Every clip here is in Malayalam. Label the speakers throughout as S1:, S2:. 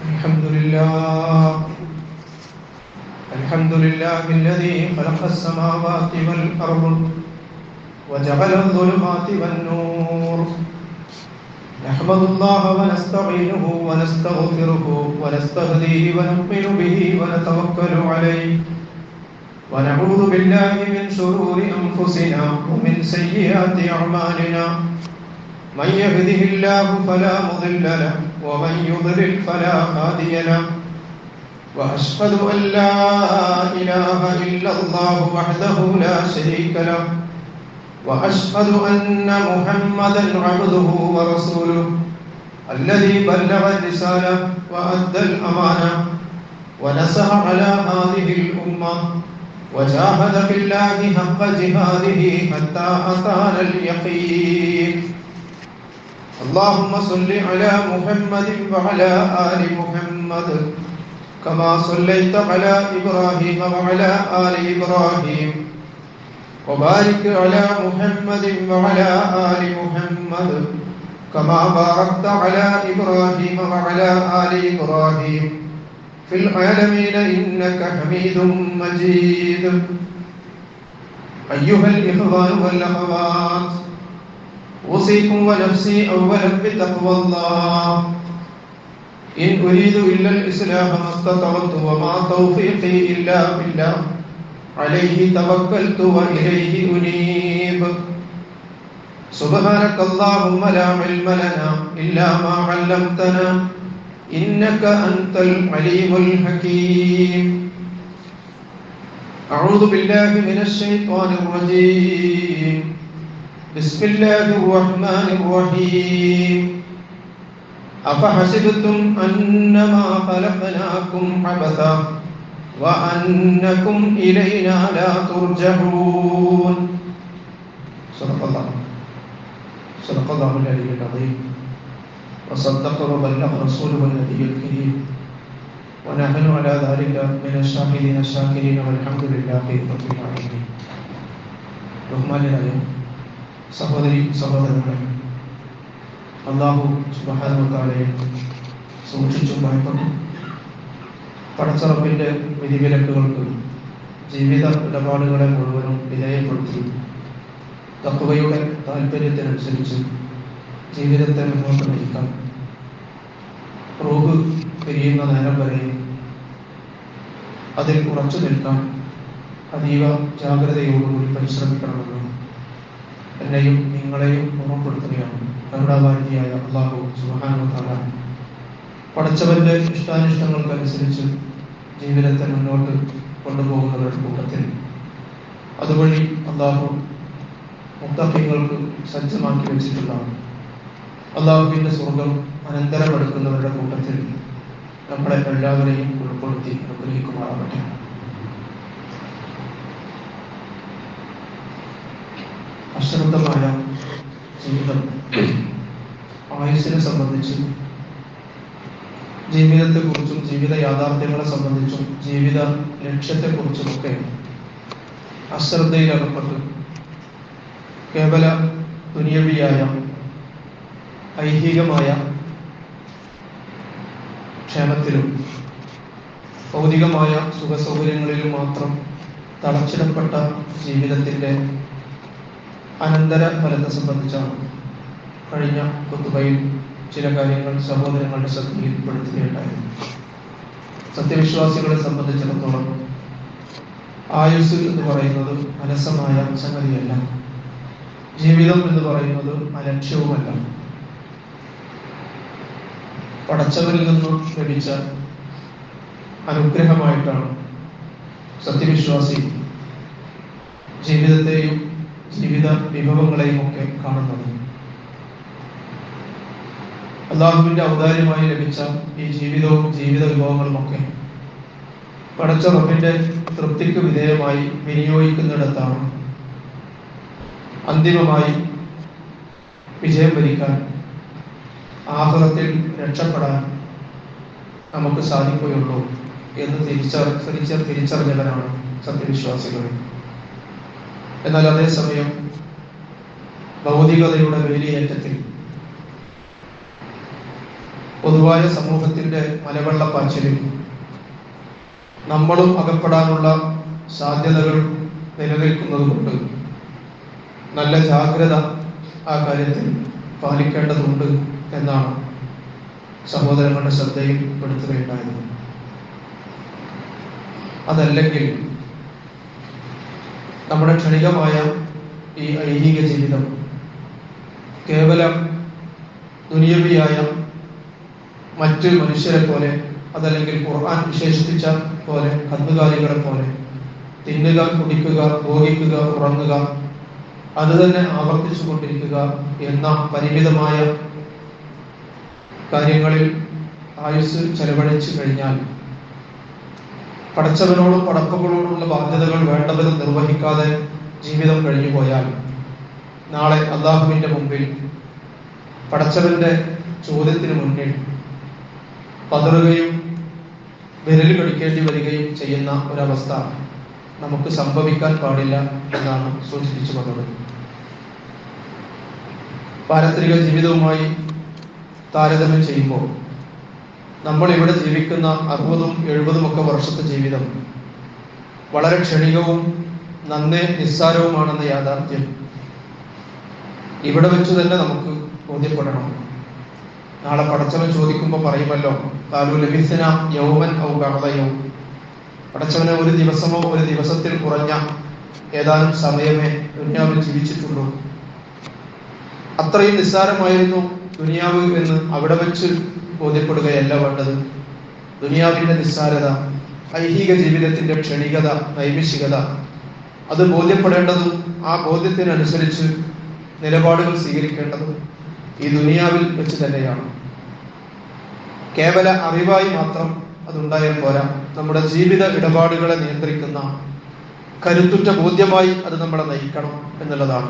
S1: الحمد لله الحمد لله الذي خلق السماوات والأرض وجعل الظلمات والنور نحمد الله ونستعينه ونستغفره ونستهديه ونؤمن به ونتوكل عليه ونعوذ بالله من شرور أنفسنا ومن سيئات أعمالنا من يهده الله فلا مضل له ومن يضلل فلا هادي له واشهد ان لا اله الا الله وحده لا شريك له واشهد ان محمدا عبده ورسوله الذي بلغ الرساله وادى الامانه ونصح على هذه الامه وجاهد في الله حق جهاده حتى اتانا اليقين اللهم صل على محمد وعلى آل محمد كما صليت على إبراهيم وعلى آل إبراهيم وبارك على محمد وعلى آل محمد كما باركت على إبراهيم وعلى آل إبراهيم في العالمين إنك حميد مجيد أيها الإخوان والأخوات أوصيكم ونفسي أولا بتقوى الله إن أريد إلا الإصلاح ما استطعت وما توفيقي إلا بالله عليه توكلت وإليه أنيب سبحانك اللهم لا علم لنا إلا ما علمتنا إنك أنت العليم الحكيم أعوذ بالله من الشيطان الرجيم بسم الله الرحمن الرحيم أفحسبتم أنما خلقناكم عبثا وأنكم إلينا لا ترجعون صدق الله صدق الله العلي العظيم وصدق وبلغ رسوله النبي الكريم ونحن على ذلك من الشاهدين الشاكرين والحمد لله رب العالمين ബഹുമാന്യരായ സഹോദരി സഹോദരങ്ങളെ അള്ളാഹു സുബാനുത്താലയെ സൂക്ഷിച്ചും ഭയപ്പെടും പടച്ചറപ്പിൻ്റെ വിധിവിലക്കുകൾക്ക് ജീവിത ഇടപാടുകളെ മുഴുവനും വിധേയപ്പെടുത്തി തത്വയുടെ താല്പര്യത്തിനനുസരിച്ച് ജീവിതത്തെ മുന്നോട്ട് നയിക്കാൻ റോഗ് പിരിയുന്ന നേരം വരെ അതിൽ ഉറച്ചു നിൽക്കാൻ അതീവ ജാഗ്രതയോടുകൂടി പരിശ്രമിക്കണമെന്ന് എന്നെയും നിങ്ങളെയും ഓർമ്മപ്പെടുത്തുകയാണ് കരുണാവാരിയായ അള്ളാഹു സുഹാനുത്താല പടച്ചവന്റെ ഇഷ്ടാനിഷ്ടങ്ങൾക്കനുസരിച്ച് ജീവിതത്തെ മുന്നോട്ട് കൊണ്ടുപോകുന്നവരുടെ കൂട്ടത്തിൽ അതുവഴി അള്ളാഹു മുത്തഫിങ്ങൾക്ക് സജ്ജമാക്കി വെച്ചിട്ടുള്ള അള്ളാഹുവിന്റെ സ്വർഗം അനന്തരമെടുക്കുന്നവരുടെ കൂട്ടത്തിൽ നമ്മളെ എല്ലാവരെയും ഉൾപ്പെടുത്തി അനുഗ്രഹിക്കുമാറാകട്ടെ അശ്രദ്ധമായ ജീവിതം ആയുസ്സിനെ സംബന്ധിച്ചും ജീവിതത്തെക്കുറിച്ചും ജീവിത യാഥാർത്ഥ്യങ്ങളെ സംബന്ധിച്ചും ജീവിത ലക്ഷ്യത്തെക്കുറിച്ചുമൊക്കെ അശ്രദ്ധയിലകപ്പെട്ട് കേവല ദുനിയവിയായ ഐഹികമായ ക്ഷേമത്തിലും ഭൗതികമായ സുഖസൗകര്യങ്ങളിലും മാത്രം തളച്ചിടപ്പെട്ട ജീവിതത്തിന്റെ അനന്തര ഫലത്തെ സംബന്ധിച്ചാണ് കഴിഞ്ഞ കുത്തുബയിൽ ചില കാര്യങ്ങൾ സഹോദരങ്ങളുടെ ശ്രദ്ധയിൽപ്പെടുത്തുകയുണ്ടായിരുന്നു സത്യവിശ്വാസികളെ സംബന്ധിച്ചിടത്തോളം ആയുസ് എന്ന് പറയുന്നത് അലസമായ സംഗതിയല്ല ജീവിതം എന്ന് പറയുന്നത് അലക്ഷ്യവുമല്ല പടച്ചവരിൽ നിന്നും ലഭിച്ച അനുഗ്രഹമായിട്ടാണ് സത്യവിശ്വാസി ജീവിതത്തെയും ജീവിത വിഭവങ്ങളെയും ഒക്കെ കാണുന്നത് അള്ളാഹുവിന്റെ ഔദാര്യമായി ലഭിച്ച ഈ ജീവിതവും ജീവിത വിഭവങ്ങളും ഒക്കെ പടച്ച റബ്ബിന്റെ തൃപ്തിക്ക് വിധേയമായി വിനിയോഗിക്കുന്നിടത്താണ് അന്തിമമായി വിജയം വരിക്കാൻ ആഹ്ലത്തിൽ രക്ഷപ്പെടാൻ നമുക്ക് സാധിക്കുകയുള്ളൂ എന്ന് തിരിച്ചറി തിരിച്ച തിരിച്ചറിഞ്ഞവരാണ് സത്യവിശ്വാസികൾ എന്നാൽ അതേസമയം ഭൗതികതയുടെ വേലിയേറ്റത്തിൽ പൊതുവായ സമൂഹത്തിന്റെ മലവെള്ളപ്പാച്ചിലിൽ നമ്മളും അകപ്പെടാനുള്ള സാധ്യതകൾ നിലനിൽക്കുന്നത് കൊണ്ട് നല്ല ജാഗ്രത ആ കാര്യത്തിൽ പാലിക്കേണ്ടതുണ്ട് എന്നാണ് സഹോദരങ്ങളുടെ ശ്രദ്ധയിൽ പെടുത്തുകയുണ്ടായത് അതല്ലെങ്കിൽ നമ്മുടെ ക്ഷണികമായ ഈ ഐഹിക ജീവിതം കേവലം ദുനിയവിയായ മറ്റ് മനുഷ്യരെ പോലെ അതല്ലെങ്കിൽ ഖുർആൻ വിശേഷിപ്പിച്ച പോലെ കന്നുകാലികളെ പോലെ തിന്നുക കുടിക്കുക ഭോഗിക്കുക ഉറങ്ങുക അത് തന്നെ ആവർത്തിച്ചു കൊണ്ടിരിക്കുക എന്ന പരിമിതമായ കാര്യങ്ങളിൽ ആയുസ് ചെലവഴിച്ചു കഴിഞ്ഞാൽ പടച്ചവനോടും പടപ്പുകളോടുള്ള ബാധ്യതകൾ വേണ്ടവരും നിർവഹിക്കാതെ ജീവിതം കഴിഞ്ഞു പോയാൽ നാളെ അള്ളാഹുവിന്റെ മുമ്പിൽ പടച്ചവന്റെ ചോദ്യത്തിന് മുന്നിൽ പതറുകയും വിരൽ കടിക്കേണ്ടി വരികയും ചെയ്യുന്ന ഒരവസ്ഥ നമുക്ക് സംഭവിക്കാൻ പാടില്ല എന്നാണ് സൂചിപ്പിച്ചു വന്നത് പാരത്രിക ജീവിതവുമായി താരതമ്യം ചെയ്യുമ്പോൾ നമ്മൾ ഇവിടെ ജീവിക്കുന്ന അറുപതും എഴുപതും ഒക്കെ വർഷത്തെ ജീവിതം വളരെ ക്ഷണികവും നന്നേ നിസ്സാരവുമാണെന്ന യാഥാർത്ഥ്യം ഇവിടെ വെച്ച് തന്നെ നമുക്ക് ബോധ്യപ്പെടണം നാളെ പടച്ചവൻ ചോദിക്കുമ്പോൾ പറയുമല്ലോ കാലു ലഭിസന യൗവൻ ഔ ഗാളയോ പടച്ചവനെ ഒരു ദിവസമോ ഒരു ദിവസത്തിൽ കുറഞ്ഞ ഏതാനും സമയമേ ദുനിയാവിൽ ജീവിച്ചിട്ടുള്ളൂ അത്രയും നിസ്സാരമായിരുന്നു ദുനിയാവ് എന്ന് അവിടെ വെച്ച് ബോധ്യപ്പെടുകയല്ല വേണ്ടത് ദുനിയാവിന്റെ നിസ്സാരത ഐഹിക ജീവിതത്തിന്റെ ക്ഷണികത നൈമിഷികത അത് ബോധ്യപ്പെടേണ്ടതും ആ ബോധ്യത്തിനനുസരിച്ച് നിലപാടുകൾ സ്വീകരിക്കേണ്ടതും ഈ ദുനിയാവിൽ വെച്ച് തന്നെയാണ് കേവല അറിവായി മാത്രം അതുണ്ടായാൽ പോരാ നമ്മുടെ ജീവിത ഇടപാടുകളെ നിയന്ത്രിക്കുന്ന കരുത്തുറ്റ ബോധ്യമായി അത് നമ്മളെ നയിക്കണം എന്നുള്ളതാണ്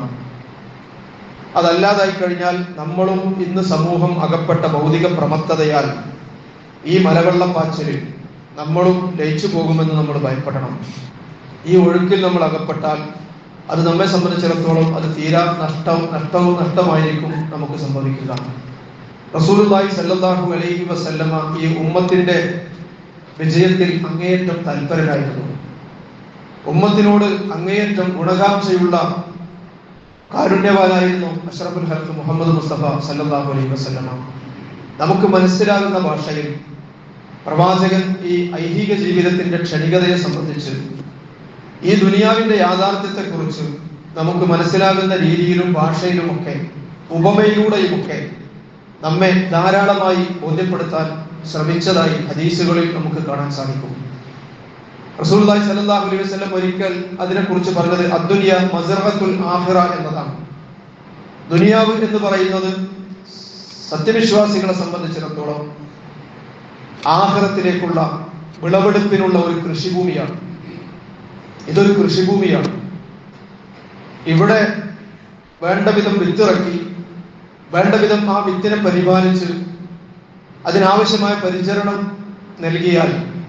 S1: അതല്ലാതായി കഴിഞ്ഞാൽ നമ്മളും ഇന്ന് സമൂഹം അകപ്പെട്ട ഭൗതിക പ്രമത്തതയാൽ ഈ മലവെള്ളപ്പാച്ചിലിൽ നമ്മളും ലയിച്ചു പോകുമെന്ന് നമ്മൾ ഭയപ്പെടണം ഈ ഒഴുക്കിൽ നമ്മൾ അകപ്പെട്ടാൽ അത് നമ്മെ സംബന്ധിച്ചിടത്തോളം അത് തീരാ നഷ്ടവും നഷ്ടവും നഷ്ടമായിരിക്കും നമുക്ക് സംഭവിക്കുക റസൂലുള്ളാഹി സല്ലല്ലാഹു അലൈഹി വസല്ലമ ഈ ഉമ്മത്തിന്റെ വിജയത്തിൽ അങ്ങേയറ്റം തൽപരനായിരുന്നു ഉമ്മത്തിനോട് അങ്ങേയറ്റം ഗുണകാംക്ഷയുള്ള കാരുണ്യവാനായിരുന്നു അഷ്റഫുൽ ഹൽക്ക് മുഹമ്മദ് മുസ്തഫ സല്ലല്ലാഹു അലൈഹി വസല്ലമ നമുക്ക് മനസ്സിലാകുന്ന ഭാഷയിൽ പ്രവാചകൻ ഈ ഐഹിക ജീവിതത്തിന്റെ ക്ഷണികതയെ സംബന്ധിച്ച് ഈ ദുനിയാവിന്റെ യാഥാർത്ഥ്യത്തെ കുറിച്ച് നമുക്ക് മനസ്സിലാകുന്ന രീതിയിലും ഭാഷയിലുമൊക്കെ ഉപമയിലൂടെയുമൊക്കെ നമ്മെ ധാരാളമായി ബോധ്യപ്പെടുത്താൻ ശ്രമിച്ചതായി ഹദീസുകളിൽ നമുക്ക് കാണാൻ സാധിക്കും റസൂലുള്ളാഹി സ്വല്ലല്ലാഹു അലൈഹി വസല്ലം ഒരിക്കൽ അതിനെക്കുറിച്ച് പറഞ്ഞത് അദ്ദുനിയ മസറത്തുൽ ആഖിറ എന്നതാണ് ദുനിയാവ് എന്ന് പറയുന്നത് സത്യവിശ്വാസികളെ സംബന്ധിച്ചിടത്തോളം ആഹ്റത്തിലേക്കുള്ള വിളവെടുപ്പിനുള്ള ഒരു കൃഷിഭൂമിയാണ് ഇതൊരു കൃഷിഭൂമിയാണ് ഇവിടെ വേണ്ട വിധം വിത്തിറക്കി വേണ്ട വിധം ആ വിത്തിനെ പരിപാലിച്ച് അതിനാവശ്യമായ പരിചരണം നൽകിയാൽ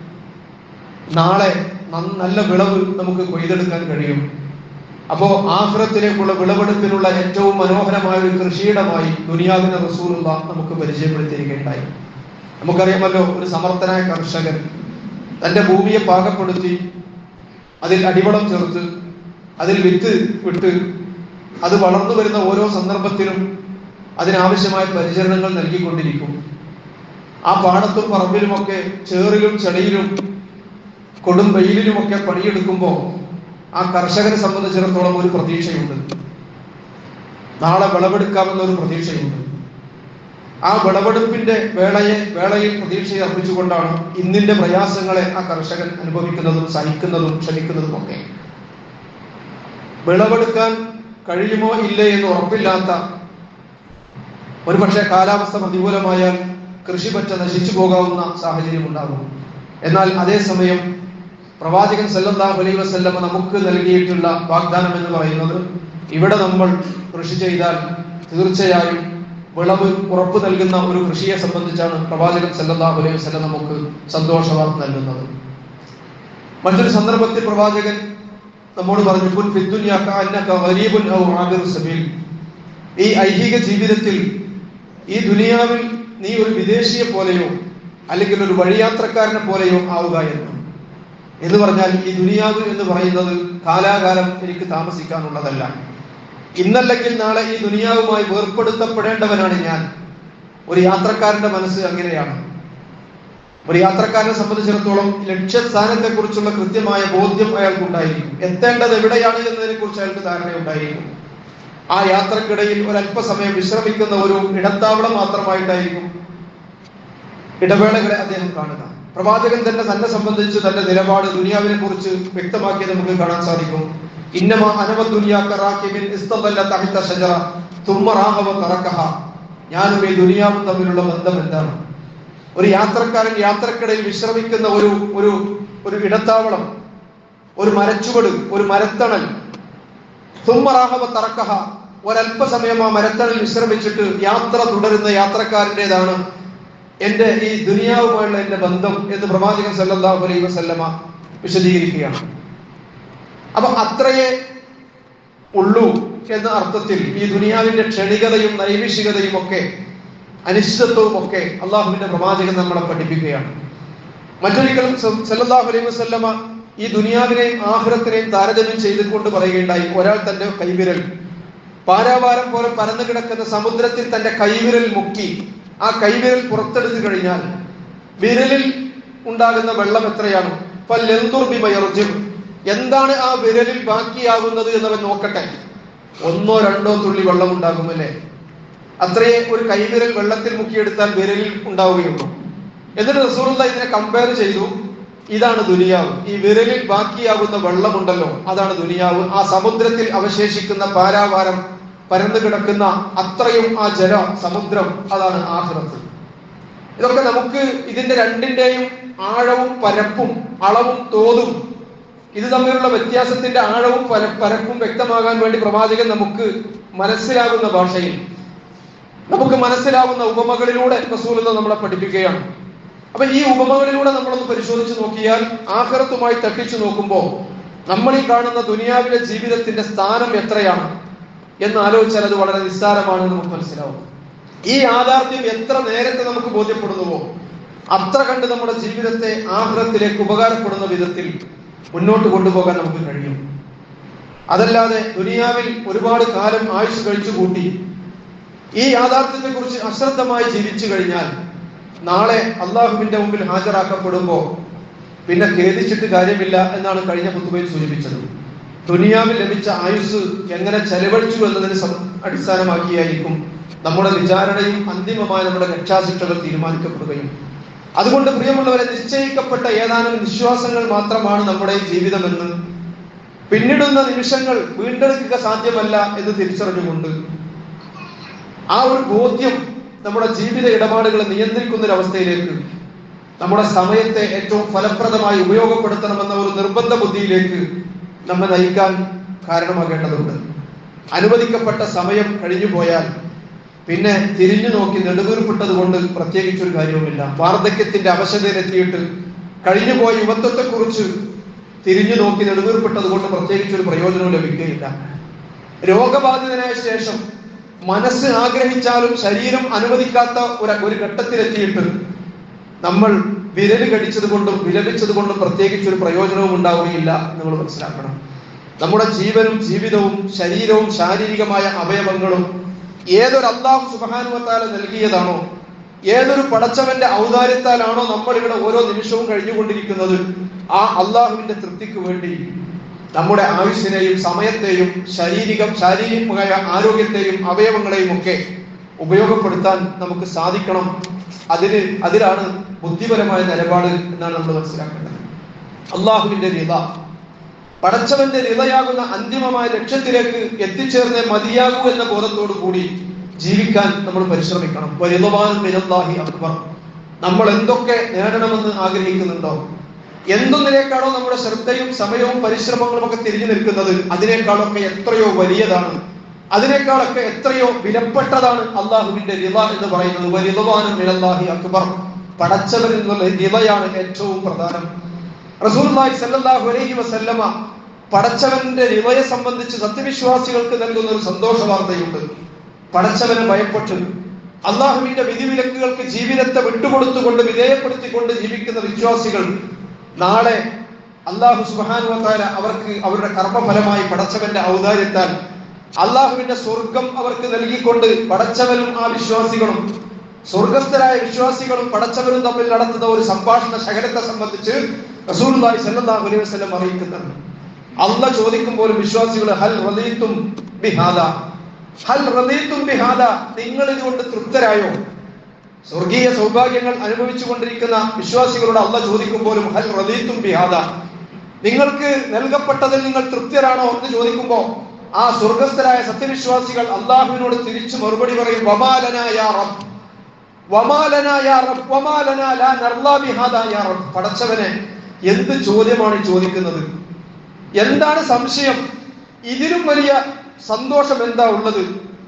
S1: നാളെ നന്ന- നല്ല വിളവ് നമുക്ക് കൊയ്തെടുക്കാൻ കഴിയും അപ്പോ ആഹ്റത്തിലേക്കുള്ള വിളവെടുപ്പിനുള്ള ഏറ്റവും മനോഹരമായ ഒരു കൃഷിയിടമായി ദുനിയാവിനെ റസൂലുള്ള നമുക്ക് പരിചയപ്പെടുത്തിയിരിക്കുകയുണ്ടായി നമുക്കറിയാമല്ലോ ഒരു സമർത്ഥനായ കർഷകൻ തന്റെ ഭൂമിയെ പാകപ്പെടുത്തി അതിൽ അടിവളം ചേർത്ത് അതിൽ വിത്ത് വിട്ട് അത് വളർന്നു വരുന്ന ഓരോ സന്ദർഭത്തിലും അതിനാവശ്യമായ പരിചരണങ്ങൾ നൽകിക്കൊണ്ടിരിക്കും ആ പാടത്തും പറമ്പിലുമൊക്കെ ചേറിലും ചെളിയിലും കൊടും വെയിലിലുമൊക്കെ പണിയെടുക്കുമ്പോൾ ആ കർഷകനെ സംബന്ധിച്ചിടത്തോളം ഒരു പ്രതീക്ഷയുണ്ട് നാളെ വിളവെടുക്കാമെന്ന ഒരു പ്രതീക്ഷയുണ്ട് ആ വിളവെടുപ്പിന്റെ വേളയെ വേളയിൽ പ്രതീക്ഷയെ അർപ്പിച്ചുകൊണ്ടാണ് ഇന്നിന്റെ പ്രയാസങ്ങളെ ആ കർഷകൻ അനുഭവിക്കുന്നതും സഹിക്കുന്നതും ക്ഷമിക്കുന്നതും ഒക്കെ വിളവെടുക്കാൻ കഴിയുമോ ഇല്ലേ എന്ന് ഉറപ്പില്ലാത്ത ഒരുപക്ഷെ കാലാവസ്ഥ പ്രതികൂലമായാൽ കൃഷി പറ്റ നശിച്ചു പോകാവുന്ന സാഹചര്യം ഉണ്ടാകും എന്നാൽ അതേസമയം പ്രവാചകൻ സല്ലല്ലാഹു അലൈഹി വസല്ലമ നമുക്ക് നൽകിയിട്ടുള്ള വാഗ്ദാനം എന്ന് പറയുന്നത് ഇവിടെ നമ്മൾ കൃഷി ചെയ്താൽ തീർച്ചയായും വിളവ് ഉറപ്പു നൽകുന്ന ഒരു കൃഷിയെ സംബന്ധിച്ചാണ് പ്രവാചകൻ സല്ലല്ലാഹു അലൈഹി വസല്ലം നമുക്ക് സന്തോഷവാർത്ത നൽകുന്നത് മറ്റൊരു സന്ദർഭത്തിൽ പ്രവാചകൻ നമ്മോട് പറഞ്ഞു "കുൻ ഫിദ്ദുനിയ കഅന്നക ഗരീബുൻ ഔ ആബിറു സബീൽ." ഈ ഐഹിക ജീവിതത്തിൽ ഈ ദുനിയാവിൽ നീ ഒരു വിദേശിയെ പോലെയോ അല്ലെങ്കിൽ ഒരു വഴിയാത്രക്കാരനെ പോലെയോ ആവുക എന്ന് എന്ന് പറഞ്ഞാൽ ഈ ദുനിയാവ് എന്ന് പറയുന്നത് കാലാകാലം എനിക്ക് താമസിക്കാനുള്ളതല്ല ഇന്നല്ലെങ്കിൽ നാളെ ഈ ദുനിയാവുമായി വേർപ്പെടുത്തപ്പെടേണ്ടവനാണ് ഞാൻ ഒരു യാത്രക്കാരന്റെ മനസ്സ് അങ്ങനെയാണ് ഒരു യാത്രക്കാരനെ സംബന്ധിച്ചിടത്തോളം ലക്ഷ്യസ്ഥാനത്തെ കുറിച്ചുള്ള കൃത്യമായ ബോധ്യം അയാൾക്കുണ്ടായിരിക്കും എത്തേണ്ടത് എവിടെയാണ് എന്നതിനെ കുറിച്ച് അയാൾക്ക് ധാരണയുണ്ടായിരിക്കും ആ യാത്രക്കിടയിൽ ഒരല്പസമയം വിശ്രമിക്കുന്ന ഒരു ഇടത്താവളം മാത്രമായിട്ടായിരിക്കും ഇടവേളകളെ അദ്ദേഹം കാണുക പ്രവാചകൻ തന്നെ തന്നെ സംബന്ധിച്ച് തന്റെ നിലപാട് ദുനിയാവിനെ കുറിച്ച് വ്യക്തമാക്കിയത് നമുക്ക് കാണാൻ സാധിക്കും ഇന്നമ അനവ ദുനിയാക്കറാക്കിമിൻ ഇസ്തബല്ല തഹിത്ത ഷജറ തുമ്മറാഹവ തറക്കഹ ഞാനും ഈ ദുനിയാവും തമ്മിലുള്ള ബന്ധം എന്താണ് ഒരു യാത്രക്കാരൻ യാത്രക്കിടയിൽ വിശ്രമിക്കുന്ന ഒരു ഒരു ഒരു ഇടത്താവളം ഒരു മരച്ചുവട് ഒരു മരത്തണൽ തുമ്മറാഹവ തറക്കഹ ഒരല്പസമയം ആ മരത്തണൽ വിശ്രമിച്ചിട്ട് യാത്ര തുടരുന്ന യാത്രക്കാരൻ്റെതാണ് എന്റെ ഈ ദുനിയാവുമായുള്ള എന്റെ ബന്ധം എന്ന് പ്രവാചകൻ സല്ലല്ലാഹു അലൈഹി വസല്ലമ വിശദീകരിക്കുകയാണ് അപ്പൊ അത്രയേ ഉള്ളൂ എന്ന അർത്ഥത്തിൽ ഈ ദുനിയാവിന്റെ ക്ഷണികതയും നൈമിഷികതയും ഒക്കെ അനിശ്ചിതത്വവും ഒക്കെ അള്ളാഹുവിന്റെ പ്രവാചകൻ നമ്മളെ പഠിപ്പിക്കുകയാണ് മറ്റൊരിക്കലും സല്ലല്ലാഹു അലൈഹി വസല്ലമ ഈ ദുനിയാവിനെയും ആഹ്റത്തിനെയും താരതമ്യം ചെയ്തുകൊണ്ട് പറയുകയുണ്ടായി ഒരാൾ തന്റെ കൈവിരൽ പാരാവാരം പോലെ പരന്നു കിടക്കുന്ന സമുദ്രത്തിൽ തന്റെ കൈവിരൽ മുക്കി ആ കൈവിരൽ പുറത്തെടുത്തു കഴിഞ്ഞാൽ വിരലിൽ ഉണ്ടാകുന്ന വെള്ളം എത്രയാണ് പല്ലെന്തുർബിമയർജും എന്താണ് ആ വിരലിൽ ബാക്കിയാകുന്നത് എന്നവൻ നോക്കട്ടെ ഒന്നോ രണ്ടോ തുള്ളി വെള്ളം ഉണ്ടാകുമല്ലേ അത്രയേ ഒരു കൈവിരൽ വെള്ളത്തിൽ മുക്കിയെടുത്താൽ വിരലിൽ ഉണ്ടാവുകയുള്ളൂ എന്നിട്ട് റസൂറുള്ള ഇതിനെ കമ്പയർ ചെയ്തു ഇതാണ് ദുനിയാവ് ഈ വിരലിൽ ബാക്കിയാകുന്ന വെള്ളമുണ്ടല്ലോ അതാണ് ദുനിയാവ് ആ സമുദ്രത്തിൽ അവശേഷിക്കുന്ന പാരാവാരം പരന്നു കിടക്കുന്ന അത്രയും ആ ജല സമുദ്രം അതാണ് ആഹ്റത്ത് ഇതൊക്കെ നമുക്ക് ഇതിന്റെ രണ്ടിന്റെയും ആഴവും പരപ്പും അളവും തോതും ഇത് തമ്മിലുള്ള വ്യത്യാസത്തിന്റെ ആഴവും പര പരപ്പും വ്യക്തമാകാൻ വേണ്ടി പ്രവാചകൻ നമുക്ക് മനസ്സിലാകുന്ന ഭാഷയിൽ നമുക്ക് മനസ്സിലാവുന്ന ഉപമകളിലൂടെ റസൂലുള്ള നമ്മളെ പഠിപ്പിക്കുകയാണ് അപ്പൊ ഈ ഉപമകളിലൂടെ നമ്മളൊന്ന് പരിശോധിച്ച് നോക്കിയാൽ ആഹ്റത്തുമായി തട്ടിച്ചു നോക്കുമ്പോൾ നമ്മൾ ഈ കാണുന്ന ദുനിയാവിലെ ജീവിതത്തിന്റെ സ്ഥാനം എത്രയാണ് എന്ന് ആലോചിച്ചാൽ അത് വളരെ നിസ്സാരമാണെന്ന് നമുക്ക് മനസ്സിലാവും ഈ യാഥാർത്ഥ്യം എത്ര നേരത്തെ നമുക്ക് ബോധ്യപ്പെടുന്നുവോ അത്ര കണ്ട് നമ്മുടെ ജീവിതത്തെ ആഹ്റത്തിലേക്ക് ഉപകാരപ്പെടുന്ന വിധത്തിൽ മുന്നോട്ട് കൊണ്ടുപോകാൻ നമുക്ക് കഴിയും അതല്ലാതെ ദുനിയാവിൽ ഒരുപാട് കാലം ആയുസ് കഴിച്ചു കൂട്ടി ഈ യാഥാർത്ഥ്യത്തെ കുറിച്ച് അശ്രദ്ധമായി ജീവിച്ചു കഴിഞ്ഞാൽ നാളെ അള്ളാഹുവിന്റെ മുമ്പിൽ ഹാജരാക്കപ്പെടുമ്പോ പിന്നെ ഖേദിച്ചിട്ട് കാര്യമില്ല എന്നാണ് കഴിഞ്ഞ പുത്തുബയിൽ സൂചിപ്പിച്ചത് ദുനിയാവിൽ ലഭിച്ച ആയുസ് എങ്ങനെ ചെലവഴിച്ചു എന്നതിന് അടിസ്ഥാനമാക്കിയായിരിക്കും നമ്മുടെ വിചാരണയും അന്തിമമായ നമ്മുടെ രക്ഷാശിക്ഷകൾ തീരുമാനിക്കപ്പെടുകയും അതുകൊണ്ട് പ്രിയമുള്ളവരെ നിശ്ചയിക്കപ്പെട്ട ഏതാനും വിശ്വാസങ്ങൾ മാത്രമാണ് നമ്മുടെ ജീവിതമെന്ന് പിന്നിടുന്ന നിമിഷങ്ങൾ വീണ്ടെടുക്കുക സാധ്യമല്ല എന്ന് തിരിച്ചറിഞ്ഞുകൊണ്ട് ആ ഒരു ബോധ്യം നമ്മുടെ ജീവിത ഇടപാടുകളെ നിയന്ത്രിക്കുന്ന ഒരു അവസ്ഥയിലേക്ക് നമ്മുടെ സമയത്തെ ഏറ്റവും ഫലപ്രദമായി ഉപയോഗപ്പെടുത്തണമെന്ന ഒരു നിർബന്ധ ബുദ്ധിയിലേക്ക് നമ്മെ നയിക്കാൻ കാരണമാകേണ്ടതുണ്ട് അനുവദിക്കപ്പെട്ട സമയം കഴിഞ്ഞു പോയാൽ പിന്നെ തിരിഞ്ഞു നോക്കി നെടുവീർപ്പിട്ടത് കൊണ്ട് പ്രത്യേകിച്ചൊരു കാര്യവുമില്ല വാർദ്ധക്യത്തിന്റെ അവശതയിലെത്തിയിട്ട് കഴിഞ്ഞുപോയ യുവത്വത്തെക്കുറിച്ച് തിരിഞ്ഞു നോക്കി നെടുവീർപ്പിട്ടത് കൊണ്ട് പ്രത്യേകിച്ചൊരു പ്രയോജനവും ലഭിക്കുകയില്ല രോഗബാധിതനായ ശേഷം മനസ്സ് ആഗ്രഹിച്ചാലും ശരീരം അനുവദിക്കാത്ത ഒരു ഒരു ഘട്ടത്തിലെത്തിയിട്ട് നമ്മൾ വിരല് കടിച്ചത് കൊണ്ടും വിലപിച്ചത് കൊണ്ടും പ്രത്യേകിച്ച് ഒരു പ്രയോജനവും ഉണ്ടാവുകയില്ല നമ്മൾ മനസ്സിലാക്കണം നമ്മുടെ ജീവനും ജീവിതവും ശരീരവും ശാരീരികമായ അവയവങ്ങളും ഏതൊരു അള്ളാഹു സുബാനുവത്താല നൽകിയതാണോ ഏതൊരു പടച്ചവന്റെ ഔദാര്യത്താലാണോ നമ്മൾ ഇവിടെ ഓരോ നിമിഷവും കഴിഞ്ഞുകൊണ്ടിരിക്കുന്നത് ആ അള്ളാഹുവിന്റെ തൃപ്തിക്ക് വേണ്ടി നമ്മുടെ ആയുസ്സിനെയും സമയത്തെയും ശാരീരികം ശാരീരികമായ ആരോഗ്യത്തെയും അവയവങ്ങളെയും ഒക്കെ ഉപയോഗപ്പെടുത്താൻ നമുക്ക് സാധിക്കണം അതിന് അതിലാണ് ബുദ്ധിപരമായ നിലപാട് എന്നാണ് നമ്മൾ മനസ്സിലാക്കേണ്ടത് അള്ളാഹുവിന്റെ റിത പടച്ചവന്റെ റിതയാകുന്ന അന്തിമമായ ലക്ഷ്യത്തിലേക്ക് എത്തിച്ചേർന്നേ മതിയാകൂ എന്ന ബോധത്തോടു കൂടി ജീവിക്കാൻ നമ്മൾ പരിശ്രമിക്കണം വലുതവാനും മിനല്ലാഹി അക്ബർ നമ്മൾ എന്തൊക്കെ നേടണമെന്ന് ആഗ്രഹിക്കുന്നുണ്ടോ എന്തൊന്നിനേക്കാണോ നമ്മുടെ ശ്രദ്ധയും സമയവും പരിശ്രമങ്ങളും ഒക്കെ തിരിഞ്ഞു നിൽക്കുന്നത് അതിനേക്കാളൊക്കെ എത്രയോ വലിയതാണ് അതിനേക്കാളൊക്കെ എത്രയോ വിലപ്പെട്ടതാണ് അള്ളാഹുവിന്റെ റിത എന്ന് പറയുന്നത് വലിതവാനും മിനല്ലാഹി അക്ബർ പടച്ചവരിൽ നിന്നുള്ള റിതയാണ് ഏറ്റവും പ്രധാനം റസൂലുള്ളാഹി സ്വല്ലല്ലാഹു അലൈഹി വസല്ലമ പടച്ചവന്റെ റിവയെ സംബന്ധിച്ച് സത്യവിശ്വാസികൾക്ക് നൽകുന്ന ഒരു സന്തോഷ വാർത്തയുണ്ട് പടച്ചവനെ ഭയപ്പെട്ട് അള്ളാഹുവിന്റെ വിധിവിലക്കുകൾക്ക് ജീവിതത്തെ വിട്ടുകൊടുത്തുകൊണ്ട് വിധേയപ്പെടുത്തിക്കൊണ്ട് ജീവിക്കുന്ന വിശ്വാസികൾ നാളെ അള്ളാഹു സുബാനുവത്താല അവർക്ക് അവരുടെ കർമ്മഫലമായി പടച്ചവന്റെ ഔദാര്യത്താൽ അള്ളാഹുവിന്റെ സ്വർഗം അവർക്ക് നൽകിക്കൊണ്ട് പടച്ചവനും ആ വിശ്വാസികളും സ്വർഗസ്ഥരായ വിശ്വാസികളും പടച്ചവരും തമ്മിൽ നടത്തുന്ന ഒരു സംഭാഷണ ശകലത്തെ സംബന്ധിച്ച് റസൂലുള്ളാഹി സ്വല്ലല്ലാഹു അലൈഹി വസല്ലം അറിയിക്കുന്നുണ്ട് അല്ല ചോദിക്കുമ്പോഴും വിശ്വാസികൾ ഹൽ റദീത്തും ബിഹാദ ഹൽ റദീത്തും ബിഹാദ നിങ്ങൾ ഇതുകൊണ്ട് തൃപ്തരായോ സ്വർഗീയ സൗഭാഗ്യങ്ങൾ അനുഭവിച്ചുകൊണ്ടിരിക്കുന്ന വിശ്വാസികളോട് അല്ല ചോദിക്കുമ്പോഴും ഹൽ റദീത്തും ബിഹാദ നിങ്ങൾക്ക് നൽകപ്പെട്ടതിൽ നിങ്ങൾ തൃപ്തരാണോ എന്ന് ചോദിക്കുമ്പോ ആ സ്വർഗസ്ഥരായ സത്യവിശ്വാസികൾ അള്ളാഹുവിനോട് തിരിച്ചു മറുപടി പറയും വമാലന യാ റബ്ബ് വമാലന യാ റബ്ബ് വമാലന ലാ നർലാ ബിഹാദ യാ റബ്ബ് പടച്ചവനെ എന്ത് ചോദ്യമാണ് ഈ ചോദിക്കുന്നത് എന്താണ് സംശയം ഇതിലും വലിയ സന്തോഷം എന്താ ഉള്ളത്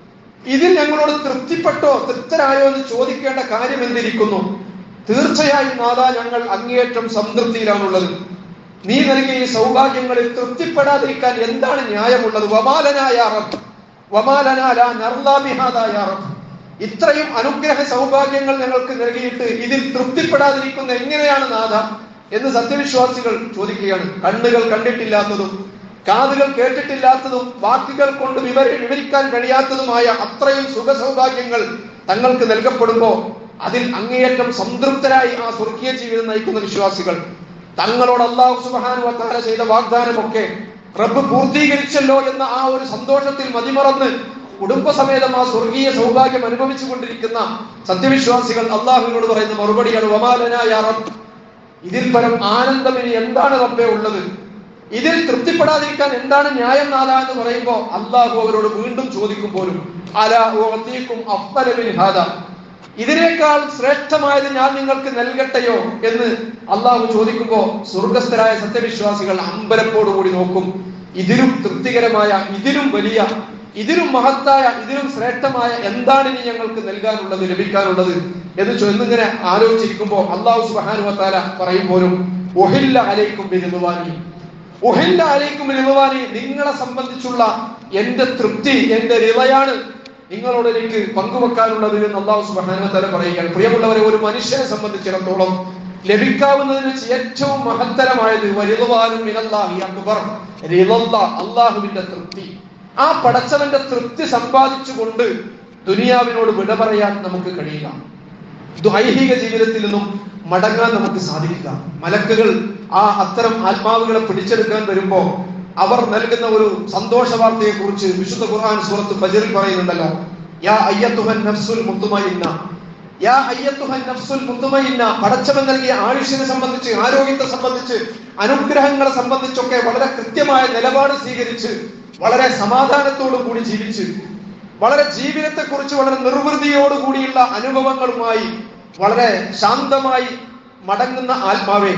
S1: ഇതിൽ ഞങ്ങളോട് തൃപ്തിപ്പെട്ടോ തൃപ്തരായോ എന്ന് ചോദിക്കേണ്ട കാര്യം എന്തിരിക്കുന്നു തീർച്ചയായും നാദാ ഞങ്ങൾ അങ്ങേയറ്റം സംതൃപ്തിയിലാണുള്ളത് നീ നൽകിയ ഈ സൗഭാഗ്യങ്ങളിൽ തൃപ്തിപ്പെടാതിരിക്കാൻ എന്താണ് ന്യായമുള്ളത് വമാലനായ റബ്ബ് വമാലനാല നർലാബിഹാദായ റബ്ബ് ഇത്രയും അനുഗ്രഹ സൗഭാഗ്യങ്ങൾ ഞങ്ങൾക്ക് നൽകിയിട്ട് ഇതിൽ തൃപ്തിപ്പെടാതിരിക്കുന്ന എങ്ങനെയാണ് നാഥ എന്ന് സത്യവിശ്വാസികൾ ചോദിക്കുകയാണ് കണ്ണുകൾ കണ്ടിട്ടില്ലാത്തതും കാതുകൾ കേട്ടിട്ടില്ലാത്തതും വാക്കുകൾ കൊണ്ട് വിവരി വിവരിക്കാൻ കഴിയാത്തതുമായ അത്രയും സുഖ സൗഭാഗ്യങ്ങൾ തങ്ങൾക്ക് നൽകപ്പെടുമ്പോ അതിൽ അങ്ങേയറ്റം സംതൃപ്തരായി ആ സ്വർഗീയ ജീവിതം നയിക്കുന്ന വിശ്വാസികൾ തങ്ങളോട് അള്ളാഹു സുബാനു വത്താല ചെയ്ത വാഗ്ദാനമൊക്കെ റബ്ബ് പൂർത്തീകരിച്ചല്ലോ എന്ന ആ ഒരു സന്തോഷത്തിൽ മതിമറന്ന് കുടുംബസമേതം ആ സ്വർഗീയ സൗഭാഗ്യം അനുഭവിച്ചു കൊണ്ടിരിക്കുന്ന സത്യവിശ്വാസികൾ അള്ളാഹുവിനോട് പറയുന്ന മറുപടിയാണ് വമാലനായ റബ്ബ് ഇതിൽ പരം ആനന്ദം ഇനി എന്താണ് റബ്ബെ ഉള്ളത് ഇതിൽ തൃപ്തിപ്പെടാതിരിക്കാൻ എന്താണ് ന്യായം നാഥ എന്ന് പറയുമ്പോ അള്ളാഹു അവരോട് വീണ്ടും ചോദിക്കും പോലും അലാ ഉഅതീകും അഫ്ളല മിൻ ഹാദാ ഇതിനേക്കാൾ ശ്രേഷ്ഠമായത് ഞാൻ നിങ്ങൾക്ക് നൽകട്ടെയോ എന്ന് അള്ളാഹു ചോദിക്കുമ്പോ സ്വർഗസ്ഥരായ സത്യവിശ്വാസികൾ അമ്പലപ്പോടുകൂടി നോക്കും ഇതിലും തൃപ്തികരമായ ഇതിലും വലിയ ഇതിലും മഹത്തായ ഇതിലും ശ്രേഷ്ഠമായ എന്താണ് ഇനി ഞങ്ങൾക്ക് നൽകാനുള്ളത് ലഭിക്കാനുള്ളത് എന്ന് ചോ- എന്നിങ്ങനെ ആലോചിച്ചിരിക്കുമ്പോ അള്ളാഹു സുബ്ഹാനഹു വതാല പറയുമ്പോഴും ഒഹില്ല അലൈക്കും ബിരുദവാനി ഒഹില്ല അലൈക്കും ബിരുദവാനി നിങ്ങളെ സംബന്ധിച്ചുള്ള എന്റെ തൃപ്തി എന്റെ റിളയാണ് നിങ്ങളോട് എനിക്ക് പങ്കുവെക്കാനുള്ളത് എന്ന് അള്ളാഹു സുബ്ഹാനഹു വതാല പറയുകയാണ് പ്രിയമുള്ളവരെ ഒരു മനുഷ്യനെ സംബന്ധിച്ചിടത്തോളം ലഭിക്കാവുന്നതിന് വെച്ച് ഏറ്റവും മഹത്തരമായത് വരിളുവാനും മിനല്ലാഹി അക്ബർ റിളല്ല അള്ളാഹുവിന്റെ തൃപ്തി ആ പടച്ചവന്റെ തൃപ്തി സമ്പാദിച്ചുകൊണ്ട് ദുനിയാവിനോട് വിട പറയാൻ നമുക്ക് കഴിയുക ഇത് ഐഹിക ജീവിതത്തിൽ നിന്നും മടങ്ങാൻ നമുക്ക് സാധിക്കുക മലക്കുകൾ ആ അത്തരം ആത്മാവുകളെ പിടിച്ചെടുക്കാൻ വരുമ്പോ അവർ നൽകുന്ന ഒരു സന്തോഷ വാർത്തയെ കുറിച്ച് വിശുദ്ധ ഖുർആൻ സൂറത്ത് ഫജറിൽ പറയുന്നുണ്ടല്ലോ യാ അയ്യത്തുഹൻ നഫ്സുൽ മുത്തുമയിന്ന യാ അയ്യത്തുഹൻ നഫ്സുൽ മുത്തുമയിന്ന പടച്ചവൻ നൽകിയ ആയുഷിനെ സംബന്ധിച്ച് ആരോഗ്യത്തെ സംബന്ധിച്ച് അനുഗ്രഹങ്ങളെ സംബന്ധിച്ചൊക്കെ വളരെ കൃത്യമായ നിലപാട് സ്വീകരിച്ച് വളരെ സമാധാനത്തോടു കൂടി ജീവിച്ച് വളരെ ജീവിതത്തെ കുറിച്ച് വളരെ നിർവൃതിയോടുകൂടിയുള്ള അനുഭവങ്ങളുമായി വളരെ ശാന്തമായി മടങ്ങുന്ന ആത്മാവെ